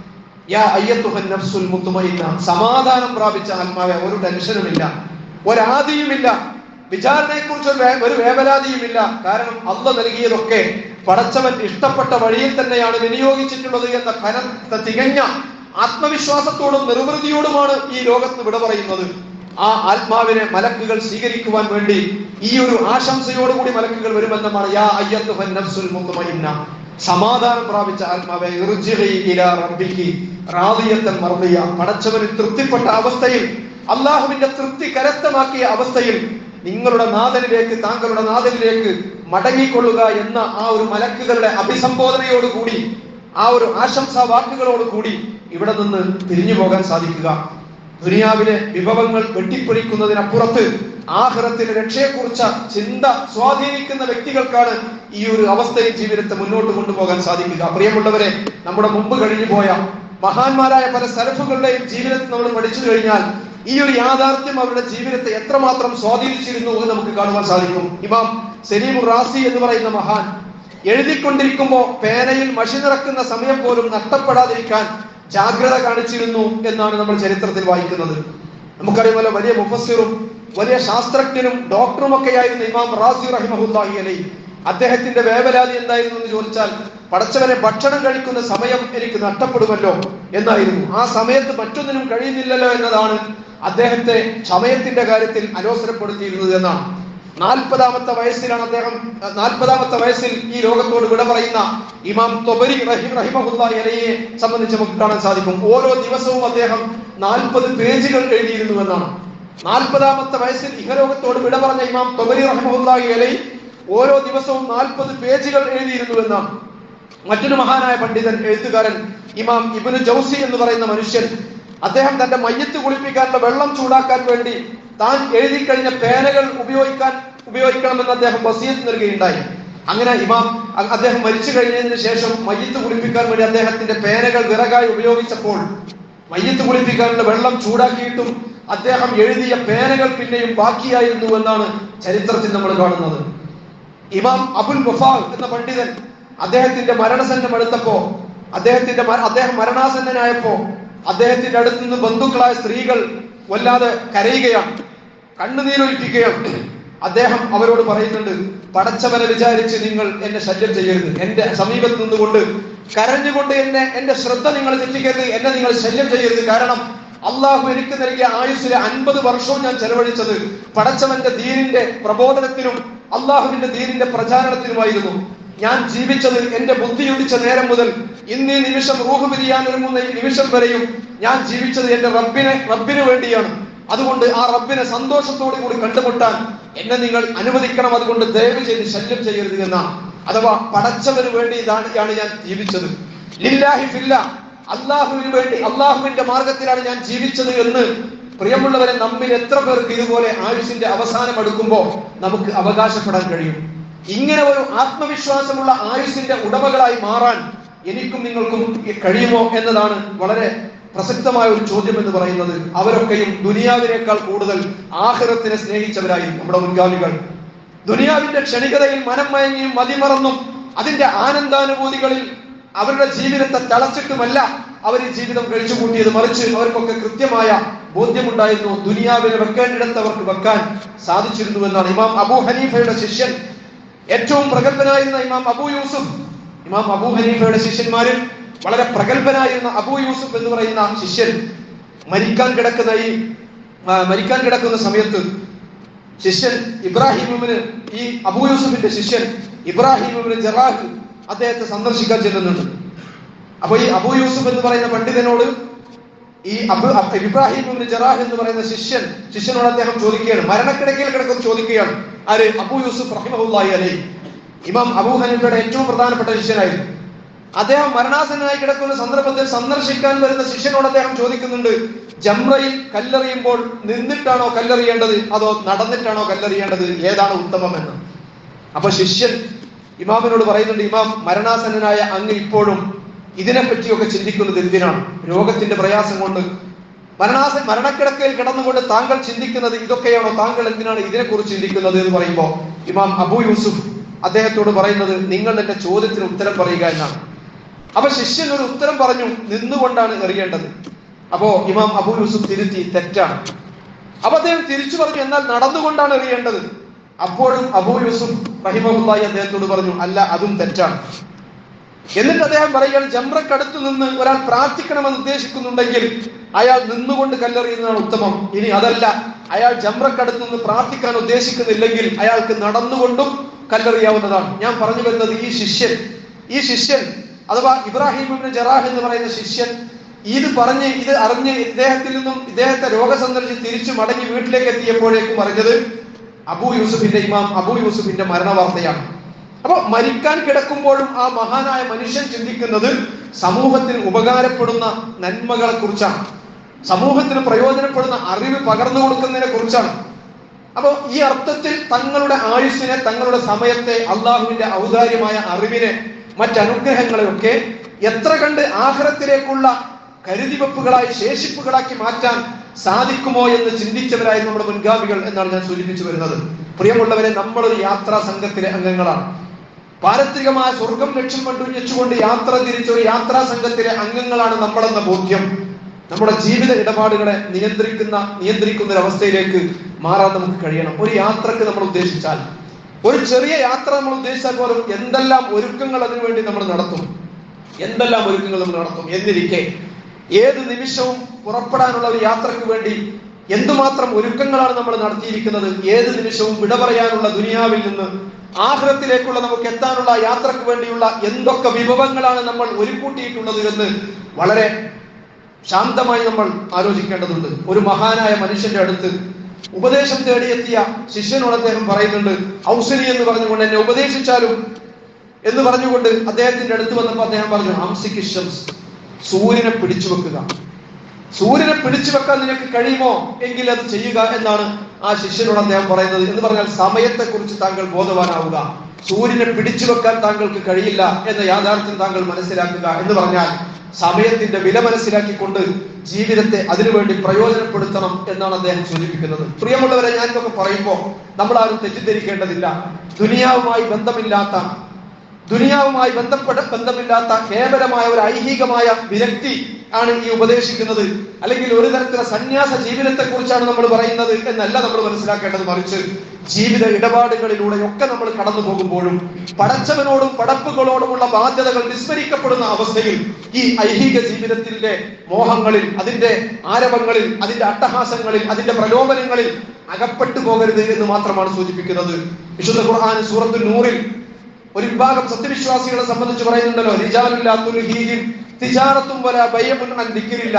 S1: യാ അയ്യത്തുഹൻ നഫ്സുൽ മുത്തുമയിന്ന സമാധാനം പ്രാപിച്ച ആത്മാവെ ഒരു ടെൻഷനുമില്ല ഒരാദിയുമില്ല വിചാരണയെക്കുറിച്ച് ഒരു വേ- ഒരു വേവലാതിയുമില്ല കാരണം അള്ള നൽകിയതൊക്കെ പടച്ചവൻ ഇഷ്ടപ്പെട്ട വഴിയിൽ തന്നെയാണ് വിനിയോഗിച്ചിട്ടുള്ളത് എന്ന കനത്ത തികഞ്ഞ ആത്മവിശ്വാസത്തോടും നിർവൃതിയോടുമാണ് ഈ ലോകത്ത് വിട പറയുന്നത് ആ ആത്മാവിനെ മലക്കുകൾ സ്വീകരിക്കുവാൻ വേണ്ടി ഈ ഒരു ആശംസയോടുകൂടി മലക്കുകൾ വരുമെന്നാണ് യാ അയ്യത്തുഹൻ നഫ്സുൽ മുത്തുമയിന്ന സമാധാനം പ്രാപിച്ച ആത്മാവെ ഇർജിഇ ഇലാ റബ്ബികി റാദിയത്തൻ മർദിയ പടച്ചവന് തൃപ്തിപ്പെട്ട അവസ്ഥയിൽ അള്ളാഹുവിന്റെ തൃപ്തി കരസ്ഥമാക്കിയ അവസ്ഥയിൽ നിങ്ങളുടെ നാഥനിലേക്ക് താങ്കളുടെ നാഥനിലേക്ക് മടങ്ങിക്കൊള്ളുക എന്ന ആ ഒരു മലക്കുകളുടെ അഭിസംബോധനയോടുകൂടി ആ ഒരു ആശംസാ വാക്കുകളോടുകൂടി ഇവിടെ നിന്ന് തിരിഞ്ഞു പോകാൻ സാധിക്കുക ദുനിയാവിലെ വിഭവങ്ങൾ വെട്ടിപ്പൊഴിക്കുന്നതിനപ്പുറത്ത് ആഹ്റത്തിന് രക്ഷയെക്കുറിച്ച ചിന്ത സ്വാധീനിക്കുന്ന വ്യക്തികൾക്കാണ് ഈ ഒരു അവസ്ഥയിൽ ജീവിതത്തെ മുന്നോട്ട് കൊണ്ടുപോകാൻ സാധിക്കുക പ്രിയമുള്ളവരെ നമ്മുടെ മുമ്പ് കഴിഞ്ഞു പോയ മഹാന്മാരായ പല സരഫുകളുടെയും ജീവിതത്തിൽ നമ്മൾ പഠിച്ചു കഴിഞ്ഞാൽ ഈ ഒരു യാഥാർത്ഥ്യം അവരുടെ ജീവിതത്തെ എത്രമാത്രം സ്വാധീനിച്ചിരുന്നു എന്ന് നമുക്ക് കാണുവാൻ സാധിക്കും ഇമാം സലീമുർ റാസി എന്ന് പറയുന്ന മഹാൻ എഴുതിക്കൊണ്ടിരിക്കുമ്പോ പേനയിൽ മഷി നിറക്കുന്ന സമയം പോലും നഷ്ടപ്പെടാതിരിക്കാൻ ജാഗ്രത കാണിച്ചിരുന്നു എന്നാണ് നമ്മൾ ചരിത്രത്തിൽ വായിക്കുന്നത് നമുക്കറിയാമല്ലോ വലിയ മുഫസ്സിറും വലിയ ശാസ്ത്രജ്ഞനും ഡോക്ടറും ഒക്കെയായിരുന്ന ഇമാം റാസി റഹിമഹുല്ലാഹി അലൈ അദ്ദേഹത്തിന്റെ വേവലാതി എന്തായിരുന്നു എന്ന് ചോദിച്ചാൽ പടച്ചവനെ ഭക്ഷണം കഴിക്കുന്ന സമയം എനിക്ക് നഷ്ടപ്പെടുമല്ലോ എന്നായിരുന്നു ആ സമയത്ത് മറ്റൊന്നിനും കഴിയുന്നില്ലല്ലോ എന്നതാണ് അദ്ദേഹത്തെ സമയത്തിന്റെ കാര്യത്തിൽ അലോസരപ്പെടുത്തിയിരുന്നത് എന്നാണ് നാൽപ്പതാമത്തെ വയസ്സിലാണ് അദ്ദേഹം നാൽപ്പതാമത്തെ വയസ്സിൽ ഈ ലോകത്തോട് വിട പറയുന്ന ഇമാം തൊബരി റഹി റഹിമഹുല്ല ഇലയെ സംബന്ധിച്ച് നമുക്ക് കാണാൻ സാധിക്കും ഓരോ ദിവസവും അദ്ദേഹം നാൽപ്പത് പേജുകൾ എഴുതിയിരുന്നു എന്നാണ് നാൽപ്പതാമത്തെ വയസ്സിൽ ഇഹലോകത്തോട് വിട പറഞ്ഞ ഇമാം തൊബരി റഹിമഹുല്ല ഇലൈ ഓരോ ദിവസവും നാൽപ്പത് പേജുകൾ എഴുതിയിരുന്നു എന്നാണ് മറ്റൊരു മഹാനായ പണ്ഡിതൻ എഴുത്തുകാരൻ ഇമാം ഇബിന് ജൗസി എന്ന് പറയുന്ന മനുഷ്യൻ അദ്ദേഹം തന്റെ മയ്യത്ത് കുളിപ്പിക്കാനുള്ള വെള്ളം ചൂടാക്കാൻ വേണ്ടി താൻ എഴുതി കഴിഞ്ഞ പേനകൾ ഉപയോഗിക്കാൻ ഉപയോഗിക്കണമെന്ന് അദ്ദേഹം വസീയത്ത് നൽകുകയുണ്ടായി അങ്ങനെ ഇമാം അ- അദ്ദേഹം മരിച്ചു കഴിഞ്ഞതിന് ശേഷം മയ്യത്ത് കുളിപ്പിക്കാൻ വേണ്ടി അദ്ദേഹത്തിന്റെ പേനകൾ വിറകായി ഉപയോഗിച്ചപ്പോൾ മയ്യത്ത് കുളിപ്പിക്കാനുള്ള വെള്ളം ചൂടാക്കിയിട്ടും അദ്ദേഹം എഴുതിയ പേനകൾ പിന്നെയും ബാക്കിയായിരുന്നു എന്നാണ് ചരിത്രത്തിൽ നമ്മൾ കാണുന്നത് ഇമാം അബുൽ മുഫാൽ എന്ന പണ്ഡിതൻ അദ്ദേഹത്തിന്റെ മരണസന്നം എടുത്തപ്പോ അദ്ദേഹത്തിന്റെ മര- അദ്ദേഹം മരണാസന്നനായപ്പോ അദ്ദേഹത്തിന്റെ അടുത്ത് നിന്ന് ബന്ധുക്കളായ സ്ത്രീകൾ വല്ലാതെ കരയുകയാണ് കണ്ണുനീരൊലിപ്പിക്കുകയാണ് അദ്ദേഹം അവരോട് പറയുന്നുണ്ട് പടച്ചവനെ വിചാരിച്ച് നിങ്ങൾ എന്നെ ശല്യം ചെയ്യരുത് എന്റെ സമീപത്ത് നിന്നുകൊണ്ട് കരഞ്ഞുകൊണ്ട് എന്നെ എന്റെ ശ്രദ്ധ നിങ്ങൾ തെറ്റിക്കരുത് എന്നെ നിങ്ങൾ ശല്യം ചെയ്യരുത് കാരണം അള്ളാഹു എനിക്ക് നൽകിയ ആയുസ്സിലെ അൻപത് വർഷവും ഞാൻ ചെലവഴിച്ചത് പടച്ചവന്റെ ദീനിന്റെ പ്രബോധനത്തിനും അള്ളാഹുവിന്റെ ദീനിന്റെ പ്രചാരണത്തിനുമായിരുന്നു ഞാൻ ജീവിച്ചത് എന്റെ ബുദ്ധി ഉദിച്ച നേരം മുതൽ ഇന്നീ നിമിഷം റൂഹ് പിരിയാൻ ഒരുങ്ങുന്ന ഈ നിമിഷം വരെയും ഞാൻ ജീവിച്ചത് എന്റെ റബ്ബിനെ റബ്ബിന് വേണ്ടിയാണ് അതുകൊണ്ട് ആ റബ്ബിനെ സന്തോഷത്തോടു കൂടി കണ്ടുമുട്ടാൻ എന്നെ നിങ്ങൾ അനുവദിക്കണം അതുകൊണ്ട് ദയവ് ചെയ്ത് ശല്യം ചെയ്യരുത് എന്നാണ് അഥവാ പടച്ചവന് വേണ്ടി ഇതാണ് യാണ് ഞാൻ ജീവിച്ചത് ലില്ലാഹി ഫില്ല അള്ളാഹുവിന് വേണ്ടി അള്ളാഹുവിന്റെ മാർഗത്തിലാണ് ഞാൻ ജീവിച്ചത് എന്ന് പ്രിയമുള്ളവരെ നമ്മിൽ എത്ര പേർക്ക് ഇതുപോലെ ആയുഷിന്റെ അവസാനം എടുക്കുമ്പോ നമുക്ക് അവകാശപ്പെടാൻ കഴിയും ഇങ്ങനെ ഒരു ആത്മവിശ്വാസമുള്ള ആയുഷിന്റെ ഉടമകളായി മാറാൻ എനിക്കും നിങ്ങൾക്കും കഴിയുമോ എന്നതാണ് വളരെ പ്രസക്തമായ ഒരു ചോദ്യം എന്ന് പറയുന്നത് അവരൊക്കെയും ദുനിയാവിനേക്കാൾ കൂടുതൽ ആഹ്റത്തിനെ സ്നേഹിച്ചവരായി നമ്മുടെ മുൻഗാമികൾ ദുനിയാവിന്റെ ക്ഷണികതയിൽ മനം മയങ്ങിയും മതിമറന്നും അതിന്റെ ആനന്ദാനുഭൂതികളിൽ അവരുടെ ജീവിതത്തെ തളച്ചിട്ടുമല്ല അവർ ഈ ജീവിതം കഴിച്ചു കൂട്ടിയത് മറിച്ച് അവർക്കൊക്കെ കൃത്യമായ ബോധ്യമുണ്ടായിരുന്നു ദുനിയാവിനെ വെക്കേണ്ടിടത്ത് അവർക്ക് വെക്കാൻ സാധിച്ചിരുന്നു എന്നാണ് ഇമാം അബൂ ഹനീഫയുടെ ശിഷ്യൻ ഏറ്റവും പ്രഗത്ഭനായിരുന്ന ഇമാം അബൂ യൂസുഫ് ഇമാം അബൂ ഹനീഫയുടെ ശിഷ്യന്മാരിൽ വളരെ പ്രഗത്ഭനായിരുന്ന അബൂ യൂസുഫ് എന്ന് പറയുന്ന ശിഷ്യൻ മരിക്കാൻ കിടക്കുന്ന ഈ ആ, മരിക്കാൻ കിടക്കുന്ന സമയത്ത് ശിഷ്യൻ ഇബ്രാഹിമിന് ഈ അബൂ യൂസുഫിന്റെ ശിഷ്യൻ ഇബ്രാഹിമിന് ജറാഹ് അദ്ദേഹത്തെ സന്ദർശിക്കാൻ ചെല്ലുന്നുണ്ട് അപ്പൊ ഈ അബൂ യൂസുഫ് എന്ന് പറയുന്ന പണ്ഡിതനോട് ഈ അബു അബ് ഇബ്രാഹിം ഇബ്നു ജറാഹ് എന്ന് പറയുന്ന ശിഷ്യൻ ശിഷ്യനോട് അദ്ദേഹം ചോദിക്കുകയാണ് മരണക്കിടക്കയിൽ കിടക്കുന്ന ചോദിക്കുകയാണ് ആര് അബൂ യൂസുഫ് റഹിമഹുല്ലാഹി അലൈഹി ഇമാം അബൂ ഹനീഫയുടെ ഏറ്റവും പ്രധാനപ്പെട്ട ശിഷ്യനായിരുന്നു അദ്ദേഹം മരണാസനായി കിടക്കുന്ന സന്ദർഭത്തിൽ സന്ദർശിക്കാൻ വരുന്ന ശിഷ്യനോട് അദ്ദേഹം ചോദിക്കുന്നുണ്ട് ജംറയിൽ കല്ലെറിയുമ്പോൾ നിന്നിട്ടാണോ കല്ലെറിയേണ്ടത് അതോ നടന്നിട്ടാണോ കല്ലെറിയേണ്ടത് ഏതാണ് ഉത്തമമെന്ന് അപ്പൊ ശിഷ്യൻ ഇമാമിനോട് പറയുന്നുണ്ട് ഇമാം മരണാസന്നനായ അങ്ങ് ഇപ്പോഴും ഇതിനെപ്പറ്റിയൊക്കെ ചിന്തിക്കുന്നത് എന്തിനാണ് രോഗത്തിന്റെ പ്രയാസം കൊണ്ട് മരണാസ മരണക്കിടക്കയിൽ കിടന്നുകൊണ്ട് താങ്കൾ ചിന്തിക്കുന്നത് ഇതൊക്കെയാണോ താങ്കൾ എന്തിനാണ് ഇതിനെക്കുറിച്ച് ചിന്തിക്കുന്നത് എന്ന് പറയുമ്പോൾ ഇമാം അബു യൂസുഫ് അദ്ദേഹത്തോട് പറയുന്നത് നിങ്ങൾ എന്റെ ചോദ്യത്തിന് ഉത്തരം പറയുക എന്നാണ് അപ്പൊ ശിഷ്യൻ ഒരു ഉത്തരം പറഞ്ഞു നിന്നുകൊണ്ടാണ് എറിയേണ്ടത് അപ്പോ ഇമാം അബു യൂസുഫ് തിരുത്തി തെറ്റാണ് അപ്പൊ അദ്ദേഹം തിരിച്ചു പറഞ്ഞു എന്നാൽ നടന്നുകൊണ്ടാണ് എറിയേണ്ടത് അപ്പോഴും അബൂ യൂസുഫ് റഹിമഹുല്ലായി അദ്ദേഹത്തോട് പറഞ്ഞു അല്ല അതും തെറ്റാണ് എന്നിട്ട് അദ്ദേഹം പറയുകയാണ് ജംറക്കടുത്ത് നിന്ന് ഒരാൾ പ്രാർത്ഥിക്കണമെന്ന് ഉദ്ദേശിക്കുന്നുണ്ടെങ്കിൽ അയാൾ നിന്നുകൊണ്ട് കല്ലെറിയുന്നതാണ് ഉത്തമം ഇനി അതല്ല അയാൾ ജംറക്കടുത്ത് നിന്ന് പ്രാർത്ഥിക്കാൻ ഉദ്ദേശിക്കുന്നില്ലെങ്കിൽ അയാൾക്ക് നടന്നുകൊണ്ടും കല്ലെറിയാവുന്നതാണ് ഞാൻ പറഞ്ഞു വരുന്നത് ഈ ശിഷ്യൻ ഈ ശിഷ്യൻ അഥവാ ഇബ്രാഹിം ഇബ്നു ജറാഹ് എന്ന് പറയുന്ന ശിഷ്യൻ ഇത് പറഞ്ഞ് ഇത് അറിഞ്ഞ് ഇദ്ദേഹത്തിൽ നിന്നും ഇദ്ദേഹത്തെ രോഗസന്ദർശിച്ച് തിരിച്ചു മടങ്ങി വീട്ടിലേക്ക് എത്തിയപ്പോഴേക്കും അറിഞ്ഞത് അബൂ യൂസുഫിന്റെ ഇമാം അബൂ യൂസുഫിന്റെ മരണവാർത്തയാണ് അപ്പൊ മരിക്കാൻ കിടക്കുമ്പോഴും ആ മഹാനായ മനുഷ്യൻ ചിന്തിക്കുന്നത് സമൂഹത്തിന് ഉപകാരപ്പെടുന്ന നന്മകളെ കുറിച്ചാണ് സമൂഹത്തിന് പ്രയോജനപ്പെടുന്ന അറിവ് പകർന്നു കൊടുക്കുന്നതിനെ കുറിച്ചാണ് അപ്പൊ ഈ അർത്ഥത്തിൽ തങ്ങളുടെ ആയുസ്സിനെ തങ്ങളുടെ സമയത്തെ അള്ളാഹുവിന്റെ ഔദാര്യമായ അറിവിനെ മറ്റനുഗ്രഹങ്ങളെയൊക്കെ എത്ര കണ്ട് ആഹ്റത്തിലേക്കുള്ള കരുതിവെപ്പുകളായി ശേഷിപ്പുകളാക്കി മാറ്റാൻ സാധിക്കുമോ എന്ന് ചിന്തിച്ചവരായി നമ്മുടെ മുൻഗാമികൾ എന്നാണ് ഞാൻ സൂചിപ്പിച്ചു വരുന്നത് പ്രിയമുള്ളവരെ നമ്മളൊരു യാത്രാ സംഘത്തിലെ അംഗങ്ങളാണ് പാരത്രികമായ സ്വർഗം ലക്ഷ്യം കണ്ടു വെച്ചുകൊണ്ട് യാത്ര തിരിച്ച ഒരു യാത്രാ സംഘത്തിലെ അംഗങ്ങളാണ് നമ്മളെന്ന ബോധ്യം നമ്മുടെ ജീവിത ഇടപാടുകളെ നിയന്ത്രിക്കുന്ന നിയന്ത്രിക്കുന്ന ഒരു അവസ്ഥയിലേക്ക് മാറാൻ നമുക്ക് കഴിയണം ഒരു യാത്രക്ക് നമ്മൾ ഉദ്ദേശിച്ചാൽ ഒരു ചെറിയ യാത്ര നമ്മൾ ഉദ്ദേശിച്ചാൽ പോലും എന്തെല്ലാം ഒരുക്കങ്ങൾ അതിനുവേണ്ടി നമ്മൾ നടത്തും എന്തെല്ലാം ഒരുക്കങ്ങൾ നമ്മൾ നടത്തും എന്നിരിക്കെ ഏത് നിമിഷവും പുറപ്പെടാനുള്ള ഒരു യാത്രക്ക് വേണ്ടി എന്തുമാത്രം ഒരുക്കങ്ങളാണ് നമ്മൾ നടത്തിയിരിക്കുന്നത് ഏത് നിമിഷവും വിട പറയാനുള്ള ദുനിയാവിൽ നിന്ന് ആഹ്റത്തിലേക്കുള്ള നമുക്ക് എത്താനുള്ള യാത്രക്ക് വേണ്ടിയുള്ള എന്തൊക്കെ വിഭവങ്ങളാണ് നമ്മൾ ഒരുക്കൂട്ടിയിട്ടുള്ളത് എന്ന് വളരെ ശാന്തമായി നമ്മൾ ആലോചിക്കേണ്ടതുണ്ട് ഒരു മഹാനായ മനുഷ്യന്റെ അടുത്ത് ഉപദേശം തേടിയെത്തിയ ശിഷ്യനോട് അദ്ദേഹം പറയുന്നുണ്ട് ഔസനി എന്ന് പറഞ്ഞുകൊണ്ട് എന്നെ ഉപദേശിച്ചാലും എന്ന് പറഞ്ഞുകൊണ്ട് അദ്ദേഹത്തിന്റെ അടുത്ത് വന്നപ്പോൾ അദ്ദേഹം പറഞ്ഞു ഹംസിക്ക് ഷംസ് സൂര്യനെ പിടിച്ചു വെക്കുക സൂര്യനെ പിടിച്ചു വെക്കാൻ നിനക്ക് കഴിയുമോ എങ്കിൽ അത് ചെയ്യുക എന്നാണ് ആ ശിഷ്യനോട് അദ്ദേഹം പറയുന്നത് എന്ന് പറഞ്ഞാൽ സമയത്തെ കുറിച്ച് താങ്കൾ ബോധവാനാവുക സൂര്യനെ പിടിച്ചു വെക്കാൻ താങ്കൾക്ക് കഴിയില്ല എന്ന യാഥാർത്ഥ്യം താങ്കൾ മനസ്സിലാക്കുക എന്ന് പറഞ്ഞാൽ സമയത്തിന്റെ വില മനസ്സിലാക്കിക്കൊണ്ട് ജീവിതത്തെ അതിനുവേണ്ടി പ്രയോജനപ്പെടുത്തണം എന്നാണ് അദ്ദേഹം സൂചിപ്പിക്കുന്നത് പ്രിയമുള്ളവരെ ഞാൻ ഇതൊക്കെ പറയുമ്പോൾ നമ്മൾ ആരും തെറ്റിദ്ധരിക്കേണ്ടതില്ല ദുനിയാവുമായി ബന്ധമില്ലാത്ത ദുനിയാവുമായി ബന്ധപ്പെട്ട ബന്ധമില്ലാത്ത കേവലമായ ഒരു ഐഹികമായ വിരക്തി ആണ് ഈ ഉപദേശിക്കുന്നത് അല്ലെങ്കിൽ ഒരു തരത്തിലുള്ള സന്യാസ ജീവിതത്തെ കുറിച്ചാണ് നമ്മൾ പറയുന്നത് എന്നല്ല നമ്മൾ മനസ്സിലാക്കേണ്ടത് മറിച്ച് ജീവിത ഇടപാടുകളിലൂടെയൊക്കെ നമ്മൾ കടന്നു പോകുമ്പോഴും പടച്ചവനോടും പടപ്പുകളോടുമുള്ള ബാധ്യതകൾ വിസ്മരിക്കപ്പെടുന്ന അവസ്ഥയിൽ ഈ ഐഹിക ജീവിതത്തിന്റെ മോഹങ്ങളിൽ അതിന്റെ ആരവങ്ങളിൽ അതിന്റെ അട്ടഹാസങ്ങളിൽ അതിന്റെ പ്രലോഭനങ്ങളിൽ അകപ്പെട്ടു പോകരുത് എന്ന് മാത്രമാണ് സൂചിപ്പിക്കുന്നത് വിശുദ്ധ ഖുർആൻ സൂറത്തുൽ നൂറിൽ ഒരു വിഭാഗം സത്യവിശ്വാസികളെ സംബന്ധിച്ച് പറയുന്നുണ്ടല്ലോ റിജാലുല്ലാ തുൽഹീഹിം തിജാറത്തും വല ബയ്യമുൻ അൻ ദിക്രില്ല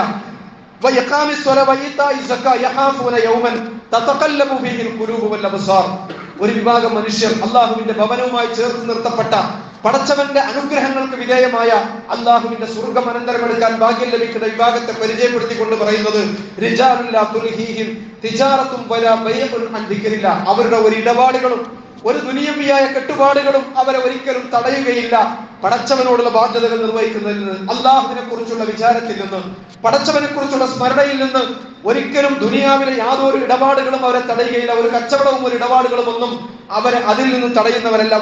S1: وإقام الصلاة وإيتاء الزكاة يخافون يوما تتقلب فيه القلوب والأبصار ഒരു വിഭാഗം മനുഷ്യർ അള്ളാഹുവിന്റെ ഭവനവുമായി ചേർത്ത് നിർത്തപ്പെട്ട പടച്ചവന്റെ അനുഗ്രഹങ്ങൾക്ക് വിധേയമായ അള്ളാഹുവിന്റെ സ്വർഗം അനന്തരം എടുക്കാൻ ഭാഗ്യം ലഭിക്കുന്ന വിഭാഗത്തെ പരിചയപ്പെടുത്തിക്കൊണ്ട് പറയുന്നത് റിജാലുല്ലാ തുൽഹീഹിം തിജാറത്തും വല ബയ്യമുൻ അൻ ദിക്രില്ല അവരുടെ ഒരു ഇടപാടുകളും ഒരു ദുനിയവിയായ കെട്ടുപാടുകളും അവരെ ഒരിക്കലും തടയുകയില്ല പടച്ചവനോടുള്ള ബാധ്യതകൾ നിർവഹിക്കുന്നതിൽ നിന്ന് അള്ളാഹുവിനെ കുറിച്ചുള്ള വിചാരത്തിൽ നിന്ന് പടച്ചവനെ കുറിച്ചുള്ള സ്മരണയിൽ നിന്ന് ഒരിക്കലും ദുനിയാവിലെ യാതൊരു ഇടപാടുകളും അവരെ തടയുകയില്ല ഒരു കച്ചവടവും ഒരു ഇടപാടുകളും ഒന്നും അവരെ അതിൽ നിന്ന് തടയുന്നവരല്ല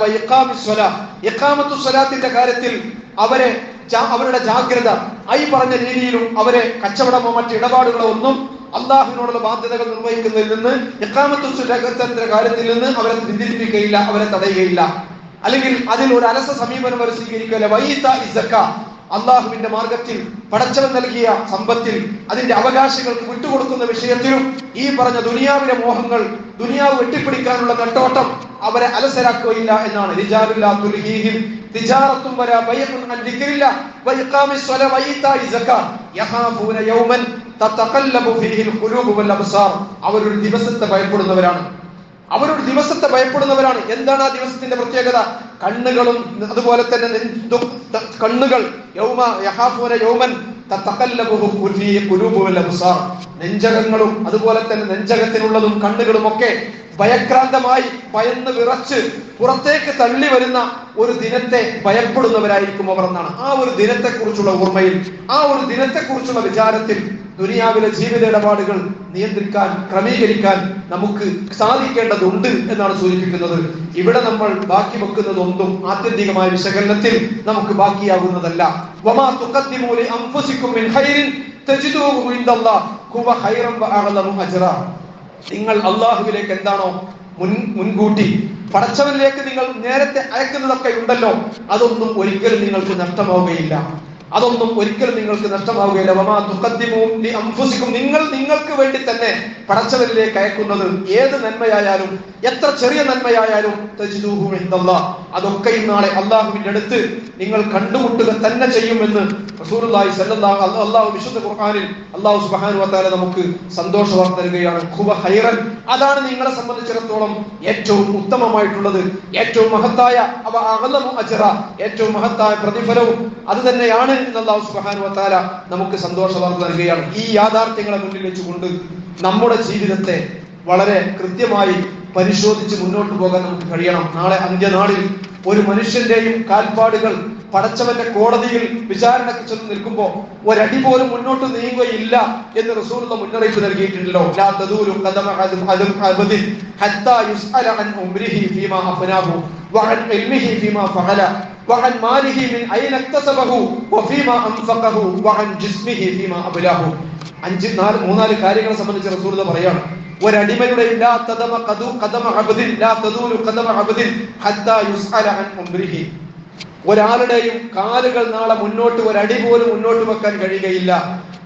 S1: യക്കാമത്തു സ്വലാത്തിന്റെ കാര്യത്തിൽ അവരെ ജാ- അവരുടെ ജാഗ്രത ഈ പറഞ്ഞ രീതിയിലും അവരെ കച്ചവടമോ മറ്റ് ഇടപാടുകളോ ഒന്നും അള്ളാഹുവിനോടുള്ള ബാധ്യതകൾ നിർവഹിക്കുന്നതിൽ നിന്ന് എക്കാമത്തിന്റെ കാര്യത്തിൽ നിന്ന് അവരെ പിന്തിരിപ്പിക്കുകയില്ല അവരെ തടയുകയില്ല അല്ലെങ്കിൽ അതിൽ ഒരു അലസ സമീപനം അവർ സ്വീകരിക്കുകയില്ല വൈത്ത ഇസക്ക അള്ളാഹുവിന്റെ മാർഗത്തിൽ പടച്ചവൻ നൽകിയ സമ്പത്തിൽ അതിന്റെ അവകാശികൾക്ക് വിട്ടുകൊടുക്കുന്ന വിഷയത്തിലും ഈ പറഞ്ഞ ദുനിയാവിലെ മോഹങ്ങൾ ദുനിയാവ് വെട്ടിപ്പിടിക്കാനുള്ള നെട്ടോട്ടം അവരെ അലസരാക്കുകയില്ല എന്നാണ് റിജാലുല്ലാ തുൽഹീഹിം തിജാറത്തും വലാ ബൈഉൻ അൻ ദിക്രില്ല വഇഖാമി സ്വല വഇതാഇ സക്കാത്ത് യഖാഫൂന യൗമൻ തതഖല്ലബു ഫീഹിൽ ഖുലൂബു വൽ അബ്സാർ അവരൊരു ദിവസത്തെ ഭയപ്പെടുന്നവരാണ് അവരൊരു ദിവസത്തെ ഭയപ്പെടുന്നവരാണ് എന്താണ് ആ ദിവസത്തിന്റെ പ്രത്യേകത കണ്ണുകളും അതുപോലെ തന്നെ നെഞ്ചും ത- കണ്ണുകൾ യൗമ യഹാഫൂന യൗമൻ തതഖല്ലബുഹു ഫീ ഖുലൂബു വൽ അബ്സാർ നെഞ്ചകങ്ങളും അതുപോലെ തന്നെ നെഞ്ചകത്തിനുള്ളതും കണ്ണുകളും ഒക്കെ ഭയക്രാന്തമായി ഭയന്ന് വിറച്ച് പുറത്തേക്ക് തള്ളി വരുന്ന ഒരു ദിനത്തെ ഭയപ്പെടുന്നവരായിരിക്കും അവർ എന്നാണ് ആ ഒരു ദിനത്തെ കുറിച്ചുള്ള ഓർമ്മയിൽ ആ ഒരു ദിനത്തെ കുറിച്ചുള്ള വിചാരത്തിൽ ദുനിയാവിലെ ജീവിത ഇടപാടുകൾ നിയന്ത്രിക്കാൻ ക്രമീകരിക്കാൻ നമുക്ക് സാധിക്കേണ്ടതുണ്ട് എന്നാണ് സൂചിപ്പിക്കുന്നത് ഇവിടെ നമ്മൾ ബാക്കി വെക്കുന്നതൊന്നും ആത്യന്തികമായ വിശകലനത്തിൽ നമുക്ക് ബാക്കിയാകുന്നതല്ല വമാ തുഖദ്ദിമൂ ലി അൻഫുസിക്കും മിൻ ഖൈറിൻ തജിദൂഹു ഇൻദല്ലാഹ് ഹുവ ഖൈറൻ വഅഅലമു അജ്റാ നിങ്ങൾ അള്ളാഹുവിലേക്ക് എന്താണോ മുൻ മുൻകൂട്ടി പടച്ചവനിലേക്ക് നിങ്ങൾ നേരത്തെ അയക്കുന്നതൊക്കെ ഉണ്ടല്ലോ അതൊന്നും ഒരിക്കലും നിങ്ങൾക്ക് നഷ്ടമാവുകയില്ല അതൊന്നും ഒരിക്കലും നിങ്ങൾക്ക് നഷ്ടമാവുകയില്ല വമാ തുഖദ്ദിമൂ ലി അൻഫുസിക്കും നിങ്ങൾ നിങ്ങൾക്ക് വേണ്ടി തന്നെ പടച്ചവനിലേക്ക് അയക്കുന്നത് ഏത് നന്മയായാലും എത്ര ചെറിയ നന്മയായാലും തജ്ദൂഹു ഇൻദല്ലാഹ് അതൊക്കെ നാളെ അള്ളാഹുവിന്റെ അടുത്ത് നിങ്ങൾ കണ്ടുമുട്ടുക തന്നെ ചെയ്യുമെന്ന് റസൂലുള്ളാഹി സ്വല്ലല്ലാഹു അലൈഹി അള്ളാഹു വിശുദ്ധ ഖുർആനിൽ അള്ളാഹു സുബ്ഹാനഹു വതആല നമുക്ക് സന്തോഷ വാർത്ത തരികയാണ് ഖുബ ഖൈറൻ അതാണ് നിങ്ങളെ സംബന്ധിച്ചിടത്തോളം ഏറ്റവും ഉത്തമമായിട്ടുള്ളത് ഏറ്റവും മഹത്തായ അവ അഗലമു അജ്റ ഏറ്റവും മഹത്തായ പ്രതിഫലവും അത് തന്നെയാണ് എന്ന് അള്ളാഹു സുബ്ഹാനഹു വതആല നമുക്ക് സന്തോഷ വാർത്ത നൽകുകയാണ് ഈ യാഥാർത്ഥ്യങ്ങളെ മുന്നിൽ വെച്ചുകൊണ്ട് നമ്മുടെ ജീവിതത്തെ വളരെ കൃത്യമായി പരിശോധിച്ച് മുന്നോട്ട് പോകാൻ നമുക്ക് കഴിയണം നാളെ അന്ത്യനാളിൽ ഒരു മനുഷ്യന്റെയും കാൽപ്പാടുകൾ പടച്ചവന്റെ കോടതിയിൽ വിചാരണയ്ക്ക് ചെന്ന് നിൽക്കുമ്പോ ഒരടി പോലും മുന്നോട്ട് നീങ്ങുകയില്ല എന്ന് റസൂലുള്ള മുന്നറിയിപ്പ് നൽകിയിട്ടുണ്ടല്ലോ ലാ തദൂലു ഖദമ അദം അദം അബദിൻ ഹത്താ യുസ്അല അൻ ഉംരിഹി ഫീമാ അഫനാഹു വഅൻ ഇൽമിഹി ഫീമാ ഫഅല وعن ماله من أين اكتسبه وفيما أنفقه وعن جسمه فيما أبلاه അഞ്ച് നാല് മൂന്നാല് കാര്യങ്ങളെ സംബന്ധിച്ച് റസൂൽ പറയാണ് ഒരടിമയുടെ ലാ തദമ ഖദു ഖദമ അബ്ദിൻ ലാ തദൂലു ഖദമ അബ്ദിൻ ഹത്താ യുസ്അല അൻ ഉംരിഹി ഒരാളുടെയും കാലുകൾ നാളെ മുന്നോട്ട് ഒരടി പോലും മുന്നോട്ട് വെക്കാൻ കഴിയുകയില്ല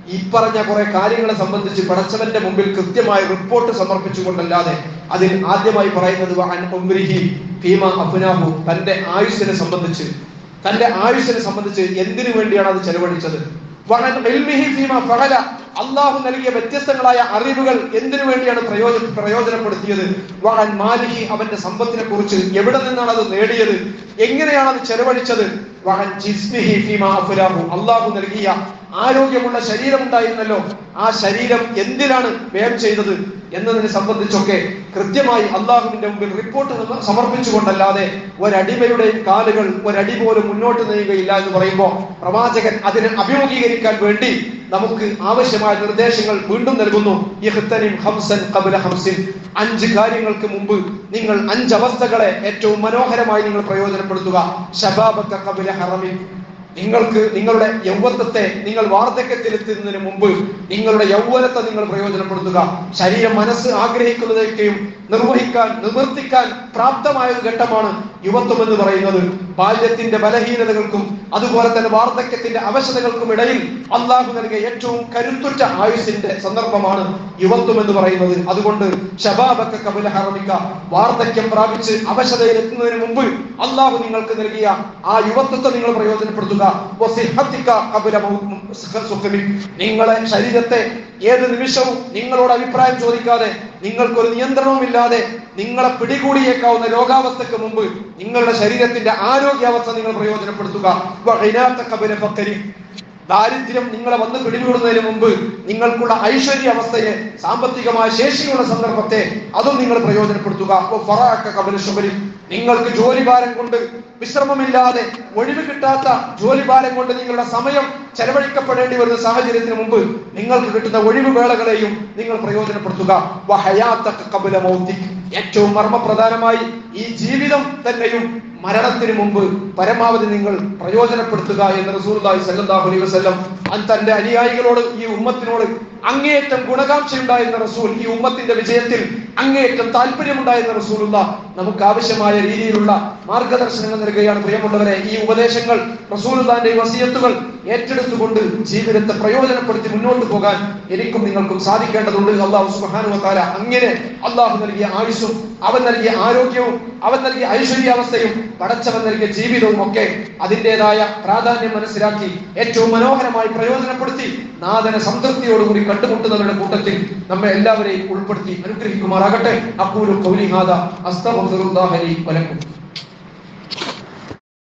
S1: ഈ പറഞ്ഞ കുറെ കാര്യങ്ങളെ സംബന്ധിച്ച് പടച്ചവന്റെ മുമ്പിൽ കൃത്യമായ റിപ്പോർട്ട് സമർപ്പിച്ചുകൊണ്ടല്ലാതെ അതിൽ ആദ്യമായി പറയുന്നത് വഅൻ ഉംരിഹി ഫീമ അഫ്നാഹു തന്റെ ആയുസ്സിനെ സംബന്ധിച്ച് തന്റെ ആയുസ്സിനെ സംബന്ധിച്ച് എന്തിനു വേണ്ടിയാണ് അത് ചെലവഴിച്ചത് വഅൻ ഇൽമിഹി ഫീമ ഫഅല അള്ളാഹു നൽകിയ വ്യത്യസ്തങ്ങളായ അറിവുകൾ എന്തിനു വേണ്ടിയാണ് പ്രയോജന പ്രയോജനപ്പെടുത്തിയത് വഅൻ മാലിഹി അവന്റെ സമ്പത്തിനെ കുറിച്ച് എവിടെ നിന്നാണ് അത് നേടിയത് എങ്ങനെയാണ് അത് ചെലവഴിച്ചത് വഅൻ ജിസ്മിഹി ഫീമ അഫ്ലാഹു അള്ളാഹു നൽകിയ ആരോഗ്യമുള്ള ശരീരം ഉണ്ടായിരുന്നല്ലോ ആ ശരീരം എന്തിനാണ് വ്യയം ചെയ്തത് എന്നതിനെ സംബന്ധിച്ചൊക്കെ കൃത്യമായി അള്ളാഹുവിന്റെ മുമ്പിൽ റിപ്പോർട്ട് നിന്ന് സമർപ്പിച്ചുകൊണ്ടല്ലാതെ ഒരടിമയുടെയും കാലുകൾ ഒരടി പോലും മുന്നോട്ട് നീങ്ങുകയില്ല എന്ന് പറയുമ്പോൾ പ്രവാചകൻ അതിനെ അഭിമുഖീകരിക്കാൻ വേണ്ടി നമുക്ക് ആവശ്യമായ നിർദ്ദേശങ്ങൾ വീണ്ടും നൽകുന്നു ഇഹ്തനിം ഹംസൻ ഖബല ഹംസിൻ അഞ്ച് കാര്യങ്ങൾക്ക് മുമ്പ് നിങ്ങൾ അഞ്ച് അവസ്ഥകളെ ഏറ്റവും മനോഹരമായി നിങ്ങൾ പ്രയോജനപ്പെടുത്തുക ശബാബക്ക ഖബല ഹറമിൻ നിങ്ങൾക്ക് നിങ്ങളുടെ യൗവനത്തെ നിങ്ങൾ വാർദ്ധക്യത്തിലെത്തുന്നതിന് മുമ്പ് നിങ്ങളുടെ യൗവനത്തെ നിങ്ങൾ പ്രയോജനപ്പെടുത്തുക ശരീരം മനസ്സ് ആഗ്രഹിക്കുന്നതൊക്കെയും നിർവഹിക്കാൻ നിവർത്തിക്കാൻ പ്രാപ്തമായ ഒരു ഘട്ടമാണ് യുവത്വം എന്ന് പറയുന്നത് ബാല്യത്തിന്റെ ബലഹീനതകൾക്കും അതുപോലെ തന്നെ വാർദ്ധക്യത്തിന്റെ അവശതകൾക്കും ഇടയിൽ അള്ളാഹു നൽകിയ ഏറ്റവും കരുത്തുറ്റ ആയുസിന്റെ സന്ദർഭമാണ് യുവത്വം എന്ന് പറയുന്നത് അതുകൊണ്ട് ഷബാബക്ക കബുല ഹറമിക്ക വാർദ്ധക്യം പ്രാപിച്ച് അവശതയിൽ എത്തുന്നതിന് മുമ്പ് അള്ളാഹു നിങ്ങൾക്ക് നൽകിയ ആ യുവത്വത്തെ നിങ്ങൾ പ്രയോജനപ്പെടുത്തുക വസിഹത്തിക്ക ഖബല മൗ- സുഖമിക്. നിങ്ങളെ ശരീരത്തെ ഏത് നിമിഷവും നിങ്ങളോട് അഭിപ്രായം ചോദിക്കാതെ നിങ്ങൾക്കൊരു നിയന്ത്രണവുമില്ലാതെ നിങ്ങളെ പിടികൂടിയേക്കാവുന്ന രോഗാവസ്ഥക്ക് മുമ്പ് നിങ്ങളുടെ ശരീരത്തിന്റെ ആരോഗ്യാവസ്ഥ നിങ്ങൾ പ്രയോജനപ്പെടുത്തുക വഇനാത്ത ഖബല ഫക്കരി. ദാരിദ്ര്യം നിങ്ങളെ വന്ന് പിടികൂടുന്നതിന് മുമ്പ് നിങ്ങൾക്കുള്ള ഐശ്വര്യ അവസ്ഥയെ സാമ്പത്തികമായ ശേഷിയുള്ള സന്ദർഭത്തെ അതും നിങ്ങൾ പ്രയോജനപ്പെടുത്തുക വ ഫറാഅക്ക ഖബല ശുബരി. നിങ്ങൾക്ക് ജോലിഭാരം കൊണ്ട് വിശ്രമമില്ലാതെ ഒഴിവ് കിട്ടാത്ത ജോലിഭാരം കൊണ്ട് നിങ്ങളുടെ സമയം ചെലവഴിക്കപ്പെടേണ്ടി വരുന്ന സാഹചര്യത്തിന് മുമ്പ് നിങ്ങൾക്ക് കിട്ടുന്ന ഒഴിവ് വേളകളെയും നിങ്ങൾ പ്രയോജനപ്പെടുത്തുക വ ഹയാത്തക ഖബല മൗതിക്. ഏറ്റവും മർമ്മപ്രധാനമായി ഈ ജീവിതം തന്നെയും മരണത്തിന് മുമ്പ് പരമാവധി നിങ്ങൾ പ്രയോജനപ്പെടുത്തുക എന്ന് റസൂലുള്ളാഹി സ്വല്ലല്ലാഹു അലൈഹി വസല്ലം അൻ തന്റെ അനുയായികളോട് ഈ ഉമ്മത്തിനോട് അങ്ങേയറ്റം ഗുണകാംക്ഷയുണ്ടായിരുന്ന റസൂൽ ഈ ഉമ്മത്തിന്റെ വിജയത്തിൽ അങ്ങേയറ്റം താല്പര്യമുണ്ടായിരുന്ന റസൂലുള്ള നമുക്ക് ആവശ്യമായ രീതിയിലുള്ള മാർഗദർശനങ്ങൾ നൽകുകയാണ് പ്രിയമുള്ളവരെ ഈ ഉപദേശങ്ങൾ റസൂലുള്ളാന്റെ ഈ വസിയത്തുകൾ ഏറ്റെടുത്തുകൊണ്ട് ജീവിതത്തെ പ്രയോജനപ്പെടുത്തി മുന്നോട്ട് പോകാൻ എനിക്കും നിങ്ങൾക്കും സാധിക്കേണ്ടതുണ്ട് അള്ളാഹു സുബ്ഹാനഹു വ തആല അങ്ങനെ അള്ളാഹു നൽകിയ ആയുസ്സും അവൻ നൽകിയ ആരോഗ്യവും അവൻ നൽകിയ ഐശ്വര്യാവസ്ഥയും പടച്ചവൻ നൽകിയ ജീവിതവും ഒക്കെ അതിൻ്റെതായ പ്രാധാന്യം മനസ്സിലാക്കി ഏറ്റവും മനോഹരമായി പ്രയോജനപ്പെടുത്തി നാഥന സംതൃപ്തിയോടുകൂടി കണ്ടുമുട്ടുന്നവരുടെ കൂട്ടത്തിൽ നമ്മെ എല്ലാവരെയും ഉൾപ്പെടുത്തി അനുഗ്രഹിക്കുമാറാകട്ടെ അക്കൂലു കൗലി ഹാദ അസ്തഗ്ഫിറുല്ലാഹ ലി വലക്കും